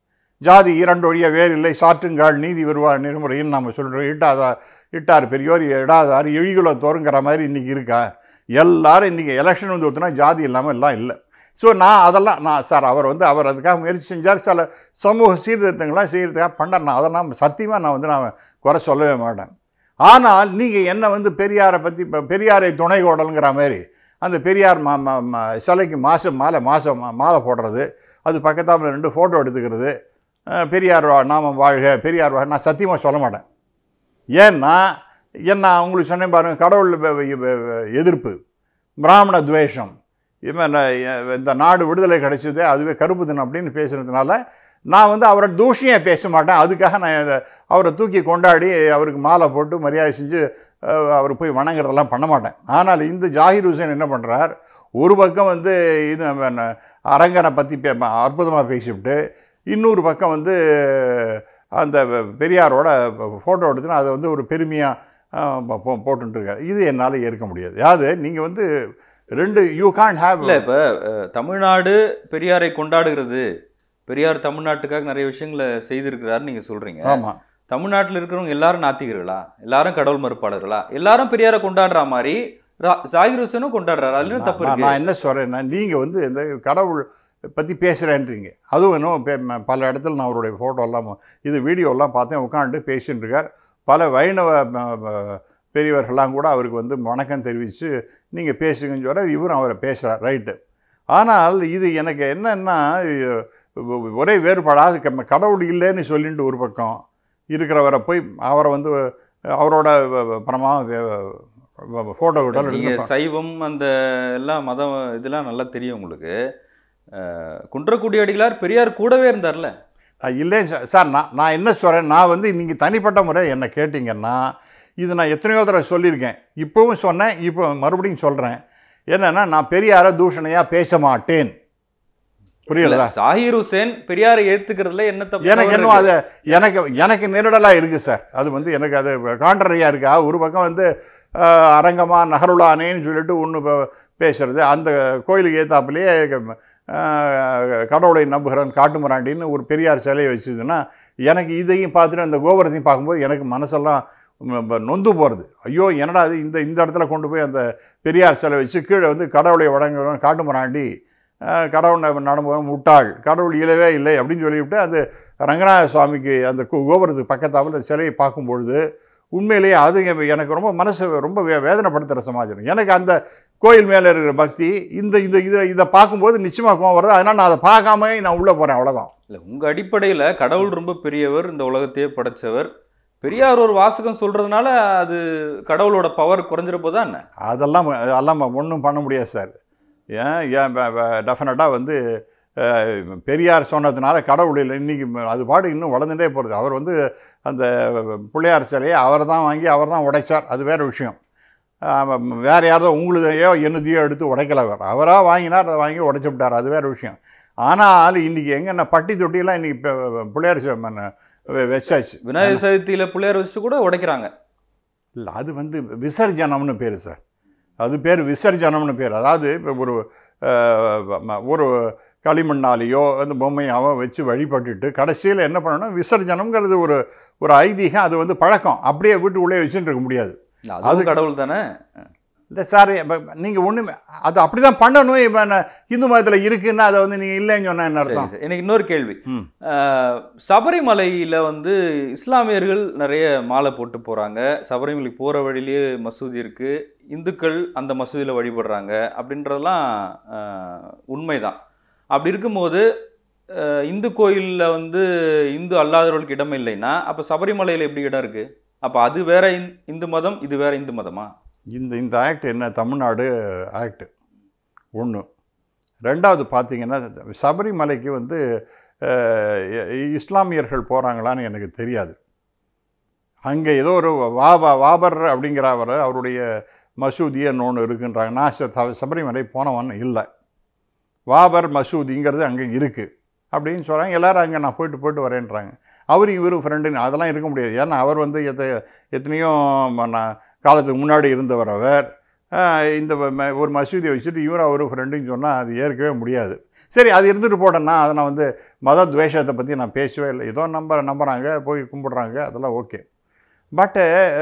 ஜாதி இரண்டு வழியாக வேறு இல்லை சாற்றுங்கால் நீதி வருவார் நெறிமுறைன்னு நம்ம சொல்கிறோம் இட்டாதா இட்டார் பெரியோர் இடாதார் இழிகுல தோறுங்கிற மாதிரி இன்றைக்கி இருக்கா எல்லாரும் இன்றைக்கி எலெக்ஷன் வந்து ஒருத்தனா ஜாதி இல்லாமல் எல்லாம் இல்லை ஸோ நான் அதெல்லாம் நான் சார் அவர் வந்து அவர் அதுக்காக முயற்சி செஞ்சார் சில சமூக சீர்திருத்தங்கள்லாம் செய்கிறதுக்காக பண்ணார் நான் அதெல்லாம் சத்தியமாக நான் வந்து நான் குறை சொல்லவே மாட்டேன் ஆனால் நீங்கள் என்ன வந்து பெரியாரை பற்றி இப்போ பெரியாரை துணை கோடலுங்கிற மாதிரி அந்த பெரியார் மா மா- மா- சிலைக்கு மாதம் மாலை மாதம் மாலை போடுறது அது பக்கத்தாப்புல ரெண்டு ஃபோட்டோ எடுத்துக்கிறது அஹ், பெரியார் வா- நாமம் வாழ்க பெரியார் வாழ்க நான் சத்தியமாக சொல்ல மாட்டேன் ஏன்னா என்ன உங்களுக்கு சொன்னேன் பாருங்க கடவுள் வ- வ- வ- வ- எதிர்ப்பு பிராமண துவேஷம் இவன் ந- இந்த நாடு விடுதலை கிடைச்சது அதுவே கருப்பு தினம் அப்படின்னு பேசுனதுனால நான் வந்து அவரை தூஷியாக பேச மாட்டேன் அதுக்காக நான் இதை அவரை தூக்கி கொண்டாடி அவருக்கு மாலை போட்டு மரியாதை செஞ்சு அஹ், அவர் போய் வணங்குறதெல்லாம் பண்ண மாட்டேன் ஆனால் இந்த ஜாகிர் ஹுசேன் என்ன பண்ணுறார் ஒரு பக்கம் வந்து இது அவன் அரங்கனை பற்றி பே அற்புதமாக பேசிவிட்டு இன்னொரு பக்கம் வந்து அந்த பெரியாரோட ஃபோட்டோ எடுத்துன்னு அதை வந்து ஒரு பெருமையாக போட்டுருக்காரு இது என்னால் ஏற்க முடியாது யாது நீங்கள் வந்து ரெண்டு யூ கான்ட் ஹேவ் இல்ல இப்ப அஹ், தமிழ்நாடு பெரியாரை கொண்டாடுகிறது பெரியார் தமிழ்நாட்டுக்காக நிறைய விஷயங்களை செய்திருக்கிறாரு நீங்க சொல்றீங்க ஆமாம் தமிழ்நாட்டுல இருக்கிறவங்க எல்லாரும் நாத்திகர்களா எல்லாரும் கடவுள் மறுப்பாளர்களா எல்லாரும் பெரியாரை கொண்டாடுற மாதிரி ரா- ஜாகிர் ஹுசேனும் கொண்டாடுறாரு அதுல என்ன தப்பு நான் இருக்கு நான் என்ன சொல்கிறேன்னா நீங்கள் வந்து இந்த கடவுள் பற்றி பேசுகிறேன்றீங்க அதுவும் இன்னும் பே- ம- பல இடத்துல நான் அவருடைய ஃபோட்டோலாம் இது வீடியோலாம் பார்த்தேன் உட்காந்துட்டு பேசின்னு இருக்கார் பல வைணவ ம- ம- பெரியவர்கள்லாம் கூட அவருக்கு வந்து வணக்கம் தெரிவித்து நீங்கள் பேசுங்கன்னு சொல்ல இவரும் அவரை பேசுகிறார் ரைட்டு ஆனால் இது எனக்கு என்னன்னா இது ஒ- ஒரே வேறுபாடாது க- கடவுள் இல்லைன்னு சொல்லிட்டு ஒரு பக்கம் இருக்கிறவரை போய் அவரை வந்து அவரோட பணமா ஃபோட்டோ விட்டால் நீங்க எடுத்து சைவம் அந்த எல்லாம் மதம் இதெல்லாம் நல்லா தெரியும் உங்களுக்கு அஹ், குன்றக்குடி அடிகளார் பெரியார் கூடவே இருந்தார்ல நான் இல்லை சார் சார் நான் நான் என்ன சொல்கிறேன் நான் வந்து நீங்கள் தனிப்பட்ட முறை என்னை கேட்டிங்கன்னா இது நான் எத்தனையோ தடவை சொல்லியிருக்கேன் இப்போவும் சொன்னேன் இப்போ மறுபடியும் சொல்கிறேன் என்னென்னா நான் பெரியார தூஷணையாக பேச மாட்டேன் புரியலதா ஜாகிர் ஹுசேன் பெரியாரை ஏத்துக்கிறதுல என்ன தப்பு எனக்கு தவறு என்னமோ இருக்கு? அது எனக்கு எனக்கு நெருடலாக இருக்குது சார் அது வந்து எனக்கு அது கான்ட்ரரியாக இருக்கா ஒரு பக்கம் வந்து ஆஹ், அரங்கமா நகருளானேன்னு சொல்லிட்டு ஒன்று பேசுறது அந்த கோயிலுக்கு ஏத்தாப்புலேயே கடவுளை நம்புகிறேன் காட்டுமிராண்டின்னு ஒரு பெரியார் சிலையை வச்சுதுன்னா எனக்கு இதையும் பார்த்துட்டு அந்த கோபுரத்தையும் பார்க்கும்போது எனக்கு மனசெல்லாம் ம- ம- நொந்து போகிறது ஐயோ என்னடா அது இந்த இந்த இடத்துல கொண்டு போய் அந்த பெரியார் சிலை வச்சு கீழே வந்து கடவுளை வணங்குறோம் காட்டுமிராண்டி ஆஹ், கடவுள் நடமும் முட்டாள் கடவுள் இல்லவே இல்லை அப்படின்னு சொல்லிவிட்டு அந்த ரங்கநாத சுவாமிக்கு அந்த கு- கோபுரத்துக்கு பக்கத்தாவில் அந்த சிலையை பார்க்கும்பொழுது உண்மையிலேயே அது எ- எனக்கு ரொம்ப மனசு ரொம்ப வே வேதனைப்படுத்துகிற சமாச்சாரம் எனக்கு அந்த கோயில் மேலே இருக்கிற பக்தி இந்த இந்த இதை இதை பார்க்கும்போது நிச்சயமாக கோவம் வருது அதனால் நான் அதை பார்க்காம நான் உள்ளே போகிறேன் அவ்வளோதான் இல்ல உங்க அடிப்படையில கடவுள் ரொம்ப பெரியவர் இந்த உலகத்தையே படைச்சவர் பெரியார் ஒரு வாசகம் சொல்றதுனால அது கடவுளோட பவர் குறைஞ்சிட போதா என்ன அதெல்லாம் அதெல்லாம் ஒன்றும் பண்ண முடியாது சார் ஏன் ஏன் டெஃபினட்டாக வந்து அஹ், பெரியார் சொன்னதுனால கடவுள் இல்லை இன்றைக்கி அது பாடு இன்னும் வளர்ந்துட்டே போகிறது அவர் வந்து அந்த பிள்ளையார் சிலையை அவர் தான் வாங்கி அவர் தான் உடைச்சார் அது வேறு விஷயம் ஆமாம், வேறு யாரோ உங்களுதையோ என்னதையோ எடுத்து உடைக்கல அவர் அவராக வாங்கினார் அதை வாங்கி உடைச்சு விட்டார் அது வேறு விஷயம் ஆனால் இன்றைக்கி எங்கன்னா பட்டி தொட்டியெல்லாம் இன்றைக்கி இப்போ பிள்ளையார் சி- மன்ன வெ- வச்சாச்சு விநாயகர் சதுர்த்தியில பிள்ளையார் வச்சுட்டு கூட உடைக்கிறாங்க இல்லை அது வந்து விசர்ஜனம்னு பேர் சார் அது பேர் விசர்ஜனம்னு பேர் அதாவது இப்போ ஒரு அஹ், ம- ஒரு களிமண்ணாலேயோ அந்த பொம்மையாவோ வச்சு வழிபட்டுட்டு கடைசியில் என்ன பண்ணணும் விசர்ஜனம்ங்கிறது ஒரு ஒரு ஐதீகம் அது வந்து பழக்கம் அப்படியே வீட்டுக்குள்ளே வச்சுட்டு இருக்க முடியாது அதுவும் கடவுள் தானே இல்லை சார் நீங்கள் ஒன்றுமே அது அப்படி தான் பண்ணணும் இப்போ என்ன இந்து மதத்தில் இருக்குன்னா அதை வந்து நீங்கள் இல்லைன்னு சொன்னால் என்ன சரி அர்த்தம் சரி எனக்கு இன்னொரு கேள்வி ம். அஹ், சபரிமலையில வந்து இஸ்லாமியர்கள் நிறைய மாலை போட்டு போறாங்க சபரிமலைக்கு போற வழியிலேயே மசூதி இருக்கு இந்துக்கள் அந்த மசூதியில வழிபடுறாங்க அப்படின்றதெல்லாம் அஹ், உண்மைதான் அப்படி இருக்கும்போது அஹ், இந்து கோயில்ல வந்து இந்து அல்லாதவர்களுக்கு இடம் இல்லைன்னா அப்ப சபரிமலையில எப்படி இடம் இருக்கு அப்ப அது வேற இந்- இந்து மதம் இது வேற இந்து மதமா இந்த இந்த ஆக்ட் என்ன தமிழ்நாடு ஆக்ட் ஒன்று ரெண்டாவது பார்த்தீங்கன்னா சபரிமலைக்கு வந்து அஹ், இ- இஸ்லாமியர்கள் போகிறாங்களான்னு எனக்கு தெரியாது அங்கே ஏதோ ஒரு வாபா வாபர் அப்படிங்கிறவர் அவருடைய மசூதின்னு ஒன்று இருக்குன்றாங்க நான் ச- ச- சபரிமலை போனவன் இல்லை வாபர் மசூதிங்கிறது அங்கே இருக்குது அப்படின்னு சொல்கிறாங்க எல்லாரும் அங்கே நான் போயிட்டு போயிட்டு வரேன்றாங்க அவர் இவரும் ஃப்ரெண்டுன்னு அதெல்லாம் இருக்க முடியாது ஏன்னா அவர் வந்து எத்த எத்தனையோ ம- நான் காலத்துக்கு முன்னாடி இருந்தவர் அவர் ஆஹ் இந்த ம- ஒரு மசூதியை வச்சுட்டு இவர் அவர் ஃப்ரெண்டுன்னு சொன்னால் அது ஏற்கவே முடியாது சரி அது இருந்துட்டு போட்டேன்னா அதை நான் வந்து மத துவேஷத்தை பற்றி நான் பேசவே இல்லை ஏதோ நம்ப நம்புகிறாங்க போய் கும்பிடுறாங்க அதெல்லாம் ஓகே பட்டு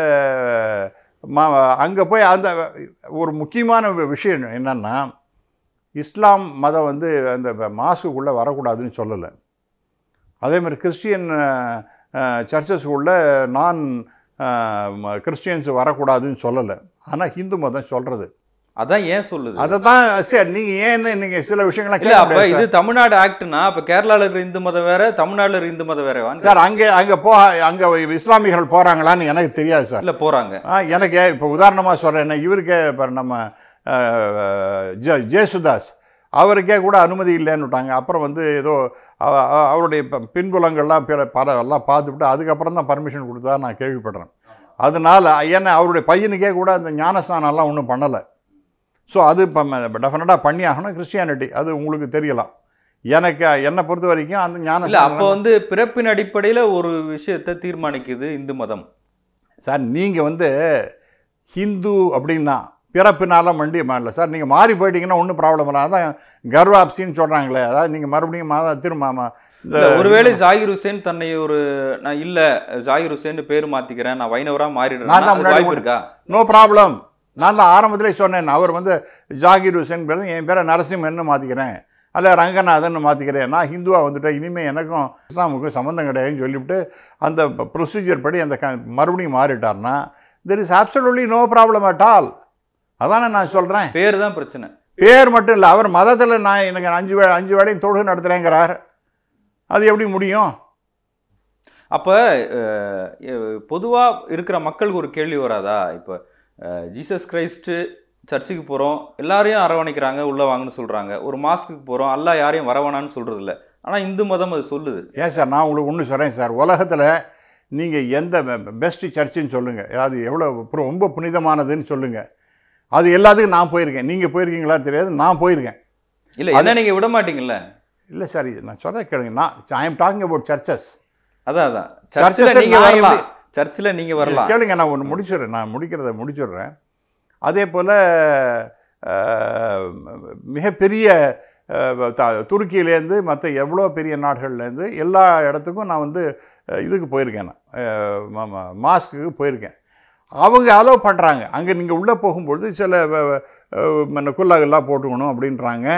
ம அங்கே போய் அந்த ஒரு முக்கியமான வி- விஷயம் என்னென்னா இஸ்லாம் மதம் வந்து அந்த மாசுக்குள்ளே வரக்கூடாதுன்னு சொல்லலை அதே மாதிரி கிறிஸ்டியன் சர்ச்சஸ்க்குள்ளே நான் கிறிஸ்டியன்ஸ் வரக்கூடாதுன்னு சொல்லலை ஆனால் ஹிந்து மதம் சொல்கிறது அதான் ஏன் சொல்லுது அதை தான் சரி நீங்கள் ஏன்னு நீங்கள் சில விஷயங்கள்லாம் இல்ல கேட்க அப்ப முடியாது இது தமிழ்நாடு ஆக்ட்னா அப்ப கேரளால இருக்கிற இந்து மதம் வேற தமிழ்நாடுல இருக்கிற இந்து மதம் வேறவா சார் அங்கே அங்கே போ அங்கே இஸ்லாமியர்கள் போகிறாங்களான்னு எனக்கு தெரியாது சார் இல்ல போறாங்க ஆ எனக்கு இப்போ உதாரணமாக சொல்கிறேன் இவருக்கே இப்போ நம்ம அஹ், ஜே ஜேசுதாஸ் அவருக்கே கூட அனுமதி இல்லைன்னு விட்டாங்க அப்புறம் வந்து ஏதோ அவ- அவ- அவருடைய ப- பின்புலங்கள்லாம் பிற பட எல்லாம் பார்த்துவிட்டு அதுக்கப்புறம் தான் பர்மிஷன் கொடுத்தா நான் கேள்விப்படுறேன் அதனால் ஏன்னா அவருடைய பையனுக்கே கூட அந்த ஞானஸ்தானம்லாம் ஒன்றும் பண்ணலை ஸோ அது இப்போ டெஃபினட்டாக பண்ணி ஆகணும் கிறிஸ்டியானிட்டி அது உங்களுக்கு தெரியலாம் எனக்கு என்னை பொறுத்த வரைக்கும் அந்த இல்ல ஞானஸ்தானம் அப்ப வந்து பிறப்பின் அடிப்படையில ஒரு விஷயத்தை தீர்மானிக்குது இந்து மதம் சார் நீங்கள் வந்து ஹிந்து அப்படின்னா பிறப்பினால மண்டி மாறல சார் நீங்கள் மாறி போயிட்டீங்கன்னா ஒன்றும் ப்ராப்ளம் இல்லை அதான் கர்வாப்சின்னு சொல்கிறாங்களே அதாவது நீங்கள் மறுபடியும் மாதா திரும்ப மா- இந்த இல்ல ஒருவேளை ஜாகிர் ஹுசேன் தன்னை ஒரு நான் இல்ல ஜாகிர் ஹுசேன் பேர் மாத்திக்கிறேன் நான் வைணவரா நான் மாறிடுறேன் தான் அதுக்கு முன்னாடி வாய்ப்பு இருக்கா நோ ப்ராப்ளம் நான் தான் ஆரம்பத்திலே சொன்னேன் அவர் வந்து ஜாகிர் ஹுசேன் பேர் என் பேரை நரசிம்மன்னு மாற்றிக்கிறேன் அல்ல ரங்கநாதன் மாற்றிக்கிறேன் நான் ஹிந்துவாக வந்துட்டேன் இனிமேல் எனக்கும் இஸ்லாமுக்கும் சம்மந்தம் கிடையாதுன்னு சொல்லிவிட்டு அந்த ப்ரொசீஜர் படி அந்த க மறுபடியும் மாறிட்டார்னா there is absolutely no problem at all அதானே நான் சொல்கிறேன் பேர் தான் பிரச்சனை பேர் மட்டும் இல்லை அவர் மதத்தில் நான் எனக்கு அஞ்சு வே அஞ்சு வேளையும் தொழுகை நடத்துகிறேங்கிறார் அது எப்படி முடியும் அப்போ பொதுவாக இருக்கிற மக்களுக்கு ஒரு கேள்வி வராதா இப்போ ஜீசஸ் கிரைஸ்ட்டு சர்ச்சுக்கு போகிறோம் எல்லாரையும் அரவணைக்கிறாங்க உள்ளே வாங்கன்னு சொல்கிறாங்க ஒரு மாஸ்க்குக்கு போகிறோம் அல்லாஹ் யாரையும் வரவேணான்னு சொல்கிறது இல்லை ஆனால் இந்து மதம் அது சொல்லுது ஏன் சார் நான் உங்களுக்கு ஒன்று சொல்கிறேன் சார் உலகத்தில் நீங்கள் எந்த பெஸ்ட்டு சர்ச்சுன்னு சொல்லுங்கள் அது எவ்வளோ பு- ரொம்ப புனிதமானதுன்னு சொல்லுங்கள் அது எல்லாத்துக்கும் நான் போயிருக்கேன் நீங்கள் போயிருக்கீங்களா தெரியாது நான் போயிருக்கேன் இல்லை என்ன நீங்கள் விட மாட்டீங்கல்ல இல்லை சார் இது நான் சொல்ல கேளுங்க நான் I am talking about churches அதான் அதான் Churches சர்ச்சில் நீங்கள் நான் வரலாம் எப்படி- சர்ச்சில் நீங்கள் வரலாம் கேளுங்க நான் ஒன்று முடிச்சிடுறேன் நான் முடிக்கிறத முடிச்சிடுறேன் அதே போல் மிகப்பெரிய அஹ், த- துருக்கியிலேருந்து மற்ற எவ்வளோ பெரிய நாடுகள்லேருந்து எல்லா இடத்துக்கும் நான் வந்து அஹ், இதுக்கு போயிருக்கேன் நான் அஹ், ம- ம- மாஸ்க்குக்கு போயிருக்கேன் அவங்க அலோவ் பண்ணுறாங்க அங்கே நீங்கள் உள்ளே போகும்பொழுது சில குல்லாகெல்லாம் போட்டுக்கணும் அப்படின்றாங்க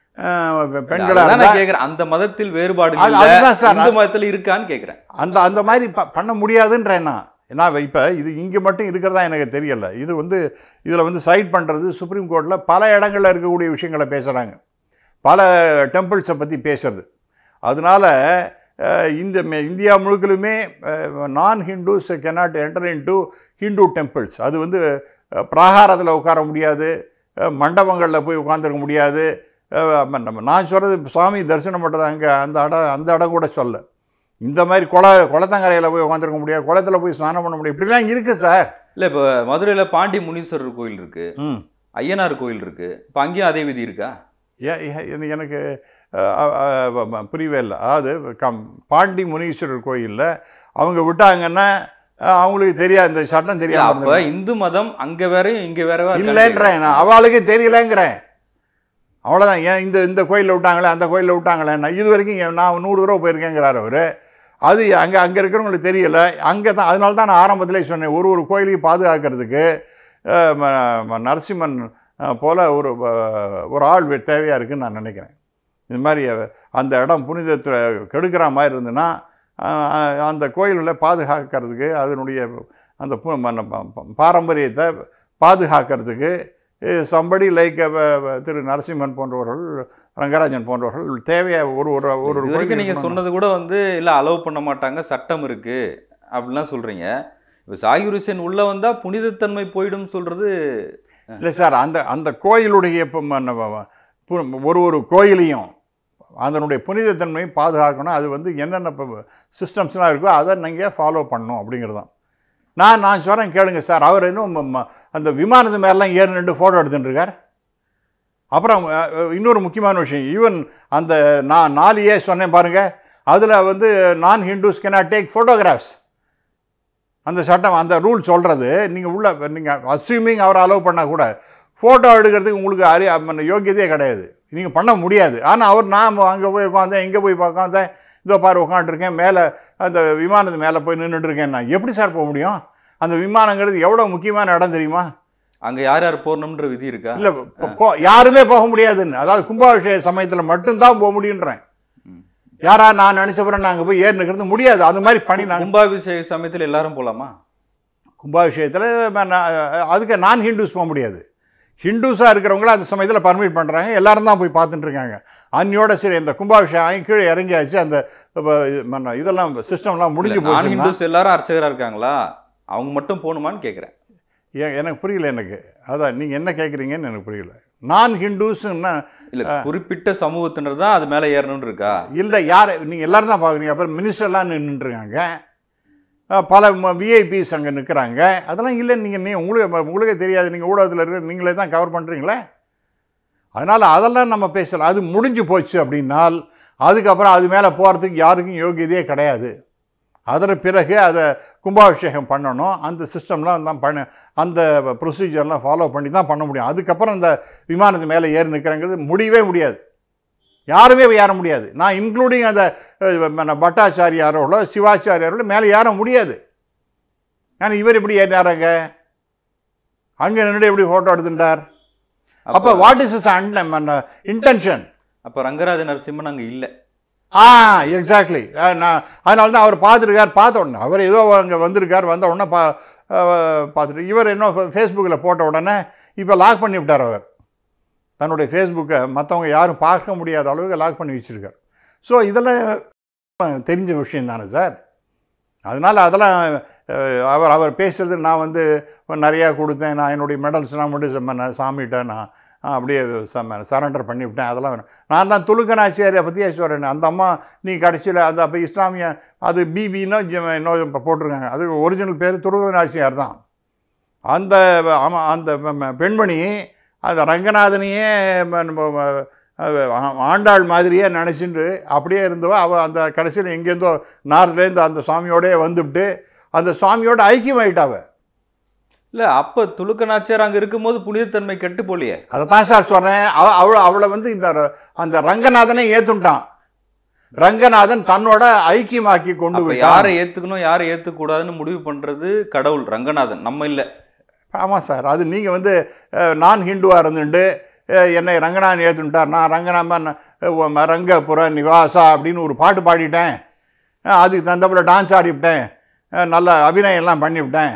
அஹ், பெண்களாக அதான் இருந்தா நான் கேட்குறேன் அந்த மதத்தில் வேறுபாடு அது- இல்லை அதுதான் சார், இந்து மதத்தில் இருக்கான்னு கேட்குறேன் அந்த அந்த மாதிரி ப பண்ண முடியாதுன்றேன் நான் நான் இப்போ இது இங்கே மட்டும் இருக்கிறதா எனக்கு தெரியல இது வந்து இதில் வந்து சைட் பண்ணுறது சுப்ரீம் கோர்ட்டில் பல இடங்களில் இருக்கக்கூடிய விஷயங்களை பேசுகிறாங்க பல டெம்பிள்ஸை பற்றி பேசுறது அதனால் இந்த மெ- இந்தியா முழுக்கலுமே நான் Hindus cannot enter into Hindu temples அது வந்து பிராகாரத்தில் உட்கார முடியாது மண்டபங்களில் போய் உட்காந்துருக்க முடியாது அஹ், நம்ம நான் சொல்கிறது சுவாமி தரிசனம் பண்ணுறது அங்கே அந்த இடம் அந்த இடம் கூட சொல்ல இந்த மாதிரி குள குளத்தங்கரையில் போய் உட்காந்துருக்க முடியாது குளத்துல போய் ஸ்நானம் பண்ண முடியும் இப்படிலாம் இருக்குது சார் இல்லை இப்போ மதுரையில் பாண்டி முனீஸ்வரர் கோயில் இருக்கு ம் ஐயனார் கோயில் இருக்கு இப்போ அங்கேயும் அதே விதி இருக்கா ஏ- ஏ- எனக்கு- எனக்கு அஹ், அஹ், அஹ், ம- புரியவே இல்லை அதாவது கம் பாண்டி முனீஸ்வரர் கோயிலில் அவங்க விட்டாங்கன்னா அஹ், அவங்களுக்கு தெரியாது இந்த சட்டம் இல்ல, தெரியாம அப்ப இந்து மதம் அங்க வேறையும் இங்க வேறவா இருக்கான்னு இல்லைன்றேன் நான் அவளுக்கு தெரியலங்கிறேன் அவ்வளோதான் ஏன் இந்த இந்த கோயிலில் விட்டாங்களே அந்த கோயிலில் விட்டாங்களே நான் இது வரைக்கும் ஏன் நான் நூறு தடவை போயிருக்கேங்கிறார் அவர் அது அங்கே அங்கே இருக்கிறவங்களுக்கு தெரியல அங்கே தான் அதனால தான் நான் ஆரம்பத்திலே சொன்னேன் ஒரு ஒரு கோயிலையும் பாதுகாக்கிறதுக்கு அஹ், ம- ம- நரசிம்மன் அஹ், போல ஒரு அஹ், ஒரு ஆள் வே- தேவையாக இருக்குன்னு நான் நினைக்கிறேன் இது மாதிரி அஹ், அந்த இடம் புனிதத்தை கெடுக்கிற மாதிரி இருந்ததுன்னா அஹ், அஹ், அந்த கோயிலில் பாதுகாக்கிறதுக்கு அதனுடைய அந்த பு- ம- ப- பாரம்பரியத்தை பாதுகாக்கிறதுக்கு சம்படி லைக் திரு நரசிம்மன் போன்றவர்கள் ரங்கராஜன் போன்றவர்கள் தேவையா ஒரு ஒரு ஒரு ஒரு இது வரைக்கும் நீங்க கோயில் சொன்னது கூட வந்து இல்ல அலோவ் பண்ண மாட்டாங்க சட்டம் இருக்கு அப்படிலாம் சொல்றீங்க இப்போ சாகிர் ஹுசேன் உள்ள வந்தா புனிதத்தன்மை போயிடும் சொல்றது இல்லை சார் அந்த அந்த கோயிலுடைய இப்போ ம- நம்ம பு- ஒரு ஒரு கோயிலையும் அதனுடைய புனிதத்தன்மையை பாதுகாக்கணும் அது வந்து என்னென்ன சிஸ்டம்ஸ்லாம் இருக்கோ அதை நீங்கள் ஃபாலோ பண்ணணும் அப்படிங்கிறது தான் நான் நான் சொல்கிறேன் கேளுங்க சார் அவர் இன்னும் ம- ம- அந்த விமானத்து மேலாம் ஏறி நின்று ஃபோட்டோ எடுத்துட்டு இருக்கார் அப்புறம் அஹ், அஹ், இன்னொரு முக்கியமான விஷயம் ஈவன் அந்த நான் நாளையே சொன்னேன் பாருங்கள் அதில் வந்து நான் ஹிந்துஸ் cannot டேக் ஃபோட்டோகிராஃப்ஸ் அந்த சட்டம் அந்த ரூல் சொல்கிறது நீங்கள் உள்ள நீங்கள் அஸ்யூமிங் அவர் அலோவ் பண்ணால் கூட ஃபோட்டோ எடுக்கிறதுக்கு உங்களுக்கு அறி அந்த யோக்கியதையே கிடையாது நீங்கள் பண்ண முடியாது ஆனால் அவர் நான் அங்கே போய் உட்காந்தேன் இங்கே போய் உட்காந்தேன் இதோ பாரு உட்காந்துருக்கேன் மேலே அந்த விமானத்து மேலே போய் நின்றுட்டு இருக்கேன் நான் எப்படி சார் போக முடியும் அந்த விமானங்கிறது எவ்வளோ முக்கியமான இடம் தெரியுமா அங்க யார் யார் போறணும்ன்ற விதி இருக்கா இல்லை போ யாருமே போக முடியாதுன்னு அதாவது கும்பாபிஷேக சமயத்தில் மட்டும்தான் போக முடியுன்றேன் ம். யாரா நான் நினச்சப்பறம் நாங்கள் போய் ஏறி நிற்கிறது முடியாது அது மாதிரி பண்ணி நாங்கள் கும்பாபிஷேக சமயத்துல எல்லாரும் போலாமா கும்பாபிஷேகத்தில் அதுக்கு நான் ஹிந்துஸ் போக முடியாது ஹிந்துஸாக இருக்கிறவங்கள அந்த சமயத்தில் பர்மிட் பண்ணுறாங்க எல்லாரும் தான் போய் பார்த்துட்டு இருக்காங்க அன்னியோட சரி இந்த கும்பாபிஷேகம் ஆகி கீழே இறங்கியாச்சு அந்த இப்ப இது மன்ன- இதெல்லாம் சிஸ்டம்லாம் முடிஞ்சு நான் போச்சுன்னா ஹிந்துஸ் எல்லாரும் அர்ச்சகரா இருக்காங்களா அவங்க மட்டும் போகணுமான்னு கேட்குறேன் எ- எனக்கு புரியல எனக்கு அதான் நீங்கள் என்ன கேட்குறீங்கன்னு எனக்கு புரியல நான் ஹிந்துஸ்ன்னா இல்ல குறிப்பிட்ட சமூகத்தினர் தான் அது மேல ஏறணும்னு இருக்கா இல்லை யார் நீங்கள் எல்லாரும் தான் பார்க்குறீங்க அப்புறம் மினிஸ்டர்லாம் நின்றுருக்காங்க பல விஐபிஸ் அங்கே நிற்கிறாங்க அதெல்லாம் இல்லை நீங்கள் நீ உங்களுக்கு உங்களுக்கே தெரியாது நீங்கள் ஊடகத்தில் இருக்கிற நீங்களே தான் கவர் பண்ணுறீங்களே அதனால் அதெல்லாம் நம்ம பேசலாம் அது முடிஞ்சு போச்சு அப்படின்னால் அதுக்கப்புறம் அது மேலே போகிறதுக்கு யாருக்கும் யோகியதையே கிடையாது அதன் பிறகு அதை கும்பாபிஷேகம் பண்ணணும் அந்த சிஸ்டம்லாம் தான் பண்ண அந்த ப்ரொசீஜர்லாம் ஃபாலோ பண்ணி தான் பண்ண முடியும் அதுக்கப்புறம் அந்த விமானத்து மேலே ஏறி நிற்கிறங்கிறது முடியவே முடியாது யாருமே போய் ஏற முடியாது நான் இன்க்ளூடிங் அந்த அஹ், மன்ன பட்டாச்சாரியாரோட சிவாச்சாரியாரோட மேலே ஏற முடியாது ஆனால் இவர் எப்படி ஏறினாருங்க அங்கே நின்று எப்படி ஃபோட்டோ எடுத்துட்டார் அப்போ வாட் இஸ் இஸ் இன்டென்ஷன் அப்போ ரங்கராஜ நரசிம்மன் அங்கே இல்லை ஆ எக்ஸாக்ட்லி நான் அதனால தான் அவர் பார்த்துருக்கார் பார்த்த உடனே அவர் ஏதோ அங்கே வந்திருக்கார் வந்த உடனே பா அஹ், பார்த்துட்டு இவர் என்ன ஃபேஸ்புக்கில் போட்ட உடனே இப்போ லாக் பண்ணி விட்டார் அவர் தன்னுடைய ஃபேஸ்புக்கை மற்றவங்க யாரும் பார்க்க முடியாத அளவுக்கு லாக் பண்ணி வச்சுருக்கார் ஸோ இதெல்லாம் தெரிஞ்ச விஷயம் தானே சார் அதனால் அதெல்லாம் அஹ், அவர் அவர் பேசுறது நான் வந்து நிறையா கொடுத்தேன் நான் என்னுடைய மெடல்ஸ்லாம் மட்டும் சம்ம- நான் சாமிகிட்ட நான் ஆ, அப்படியே சம சரண்டர் பண்ணிவிட்டேன் அதெல்லாம் வேணும். நான் தான் துலுக்கநாச்சியாரை பற்றி சொல்கிறேன் அந்த அம்மா நீ கடைசியில் அந்த அப்போ இஸ்லாமிய அது பிபின்னு இன்னும் இப்போ போட்டிருக்காங்க அது ஒரிஜினல் பேர் துலுக்கநாச்சியார் தான் அந்த ஆமாம் அந்த ம- ம- பெண்மணி அந்த ரங்கநாதனையே ம- நம்ம, ம- அது ஆ- ஆண்டாள் மாதிரியே நினச்சிட்டு அப்படியே இருந்தவ அவள் அந்த கடைசியில் எங்கேருந்தோ நார்த்லேருந்து அந்த சுவாமியோடயே வந்துவிட்டு அந்த சுவாமியோட ஐக்கியமாயிட்டாவ இல்லை அப்போ துலுக்க நாச்சியார் அங்கே இருக்கும்போது புனிதத்தன்மை கெட்டு போலியே அதை தான் சார் சொல்கிறேன் அவ அவளை அவளை வந்து இந்த ர- அந்த ரங்கநாதனை ஏற்றுட்டான் ரங்கநாதன் தன்னோட ஐக்கியமாக்கி கொண்டு அப்போ போயிட்டான் யாரை ஏற்றுக்கணும் யாரை ஏற்றுக்கூடாதுன்னு முடிவு பண்ணுறது கடவுள் ரங்கநாதன் நம்ம இல்லை ஆமாம் சார் அது நீங்கள் வந்து அஹ், நான் ஹிந்துவாக இருந்துட்டு அஹ், என்னை ரங்கநாதன் ஏற்றுட்டார் நான் ரங்கநாமன் அஹ், உம், ரங்கபுர நிவாசா அப்படின்னு ஒரு பாட்டு பாடிட்டேன் அஹ், அதுக்கு தந்தப்பில் டான்ஸ் ஆடிவிட்டேன் அஹ், நல்ல அபிநயம் எல்லாம் பண்ணிவிட்டேன்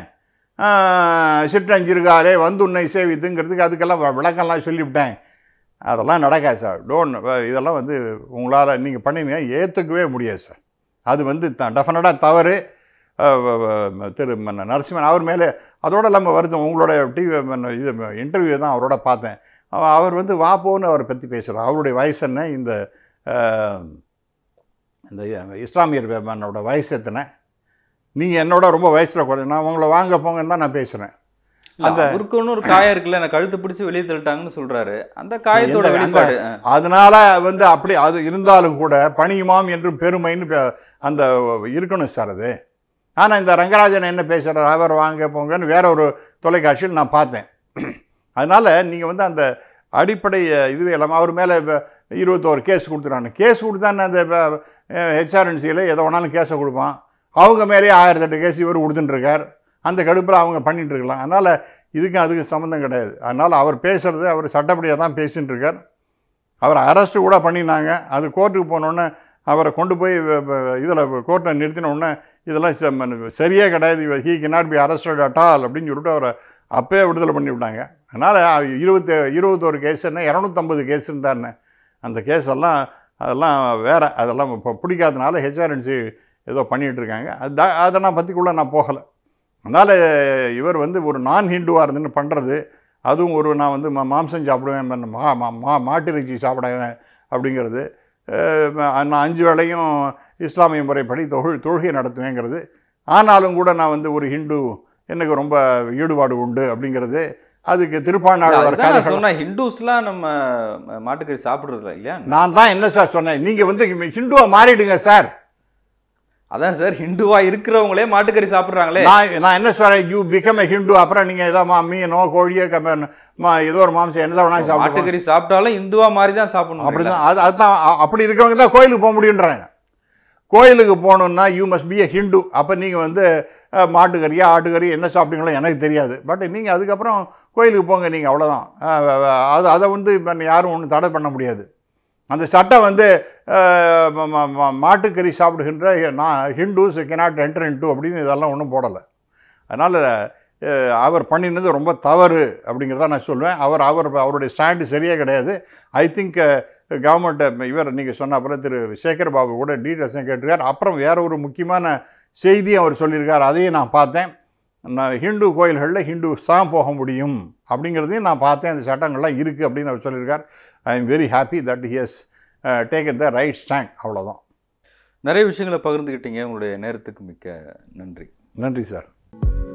அஹ், சிற்றஞ்சிறுகாலே வந்து உன்னை சேவித்துங்கிறதுக்கு அதுக்கெல்லாம் வ- விளக்கம்லாம் சொல்லிவிட்டேன் அதெல்லாம் நடக்காது சார் டோன் இதெல்லாம் வந்து உங்களால் நீங்கள் பண்ணினீங்க ஏற்றுக்கவே முடியாது சார் அது வந்து த டெஃபினட்டாக தவறு அஹ், வ- வ- திரு ம- நரசிம்மன் அவர் மேலே அதோட இல்லாமல் வருத்தம் உங்களோட டிவி இது இன்டர்வியூ தான் அவரோட பார்த்தேன் அவ- அவர் வந்து வா போன்னு அவரை பற்றி பேசுகிறார் அவருடைய வயசு என்ன இந்த அஹ், இந்த இஸ்லாமியர் மன்னோட வயசு எத்தனை நீங்கள் என்னோட ரொம்ப வயசில் குறை நான் உங்களை வாங்க போங்கன்னு தான் நான் பேசுகிறேன் இல்ல, அவருக்கு ஒன்றும் ஒரு காயம் இருக்குல்ல எனக்கு கழுத்து பிடிச்சி வெளியே தள்ளிட்டாங்கன்னு சொல்றாரு அந்த காயத்தோட எந்த- வெளிப்பாடு ஆ. அதனால வந்து அப்படி அது இருந்தாலும் கூட பணியுமாம் என்றும் பெருமைன்னு பே- அந்த இருக்கணும் சார் அது ஆனால் இந்த ரங்கராஜன் என்ன பேசுகிறார் அவர் வாங்க போங்கன்னு வேற ஒரு தொலைக்காட்சியில் நான் பார்த்தேன் அதனால் நீங்கள் வந்து அந்த அடிப்படை அஹ், இதுவே இல்லாமல் அவர் மேலே இருபத்தோரு கேஸ் கொடுத்துறாங்க கேஸ் கொடுத்தான்னு அந்த ஹெச்ஆர்என்சியில் எதை வேணாலும் கேஸை கொடுப்பான் அவங்க மேலேயே ஆயிரத்தெட்டு கேஸ் இவர் கொடுத்துட்டுருக்கார் அந்த கடுப்பில் அவங்க பண்ணிட்டு இருக்கலாம் அதனால் இதுக்கும் அதுக்கு சம்மந்தம் கிடையாது அதனால் அவர் பேசுகிறது அவர் சட்டப்படியாக தான் பேசின்னு இருக்கார் அவர் அரெஸ்ட்டு கூட பண்ணினாங்க அது கோர்ட்டுக்கு போனோடனே அவரை கொண்டு போய் இதில் கோர்ட்டில் நிறுத்தின உடனே இதெல்லாம் செ- சரியே கிடையாது he cannot be arrested at all அப்படின்னு சொல்லிட்டு அவரை அப்பயே விடுதலை பண்ணி விட்டாங்க அதனால் இருபத்தி இருபத்தோரு கேஸ் என்ன இரநூத்தம்பது கேஸ் இருந்தாருன்னு அந்த கேஸ் எல்லாம் அதெல்லாம் வேறு அதெல்லாம் இப்போ பிடிக்காதனால ஹெச்ஆர்என்சி ஏதோ பண்ணிகிட்டு இருக்காங்க அது அதெல்லாம் பற்றிக்குள்ளே நான் போகலை அதனால் இவர் வந்து ஒரு நான் ஹிந்துவாக இருந்துன்னு பண்ணுறது அதுவும் ஒரு நான் வந்து மா- மாம்சம் சாப்பிடுவேன் ம- மா மா மா மாட்டிறைச்சி சாப்பிடுவேன் அப்படிங்கிறது அஹ் நான் அஞ்சு வேளையும் இஸ்லாமிய முறைப்படி தொழில் தொழுகை நடத்துவேங்கிறது ஆனாலும் கூட நான் வந்து ஒரு ஹிந்து எனக்கு ரொம்ப ஈடுபாடு உண்டு அப்படிங்கிறது அதுக்கு திருப்பாணாழ்வார் அதுதான் நான் கதை சொன்னேன் ஹிந்துஸ்லாம் நம்ம ம- மாட்டுக்கறி சாப்பிடுறதில்ல இல்லையா நான் தான் என்ன சார் சொன்னேன் நீங்கள் வந்து ஹிந்துவாக மாறிடுங்க சார் அதான் சார் ஹிந்துவா இருக்கிறவங்களே மாட்டுக்கறி சாப்பிடுறாங்களே நான் நான் என்ன சொல்கிறேன் யூ பிகம் எ ஹிந்து அப்புறம் நீங்கள் ஏதோ மா மீனோ கோழியோ கம்ம மா ஏதோ ஒரு மாம்சம் என்ன வேணாலும் சாப்பிடுவோம் மாட்டுக்கறி சாப்பிட்டாலும் இந்துவா மாதிரி தான் சாப்பிடணும் அப்படிதான் அது அதுதான் அ- அப்படி இருக்கிறவங்க தான் கோயிலுக்கு போக முடியுன்றாங்க கோயிலுக்கு போகணுன்னா you must be a Hindu அப்போ நீங்கள் வந்து அஹ், மாட்டுக்கறியா ஆட்டுக்கறி என்ன சாப்பிட்டீங்களோ எனக்கு தெரியாது பட் நீங்கள் அதுக்கப்புறம் கோயிலுக்கு போங்க நீங்கள் அவ்வளோதான் அது அதை வந்து இப்ப யாரும் ஒன்றும் தடை பண்ண முடியாது அந்த சட்டம் வந்து அஹ், ம- ம- ம- மாட்டுக்கறி சாப்பிடுகின்ற நான் ஹிந்துஸ் cannot enter into அப்படின்னு இதெல்லாம் ஒன்றும் போடலை அதனால் அவர் பண்ணினது ரொம்ப தவறு அப்படிங்கிறத நான் சொல்லுவேன் அவர் அவர் அவருடைய ஸ்டாண்டு சரியே கிடையாது ஐ திங்க் கவர்மெண்ட் இவர் நீங்கள் சொன்ன அப்புறம் திரு சேகர் பாபு கூட டீட்டெயில்ஸும் கேட்டிருக்கார் அப்புறம் வேற ஒரு முக்கியமான செய்தியும் அவர் சொல்லியிருக்கார் அதையும் நான் பார்த்தேன் நான் ஹிந்து கோயில்களில் ஹிந்து தான் போக முடியும் அப்படிங்கிறதையும் நான் பார்த்தேன் அந்த சட்டங்கள்லாம் இருக்குது அப்படின்னு அவர் சொல்லியிருக்கார் I am very happy that he has taken the right stand அவ்வளோதான் நிறைய விஷயங்களை பகிர்ந்துக்கிட்டீங்க உங்களுடைய நேரத்துக்கு மிக்க நன்றி நன்றி சார்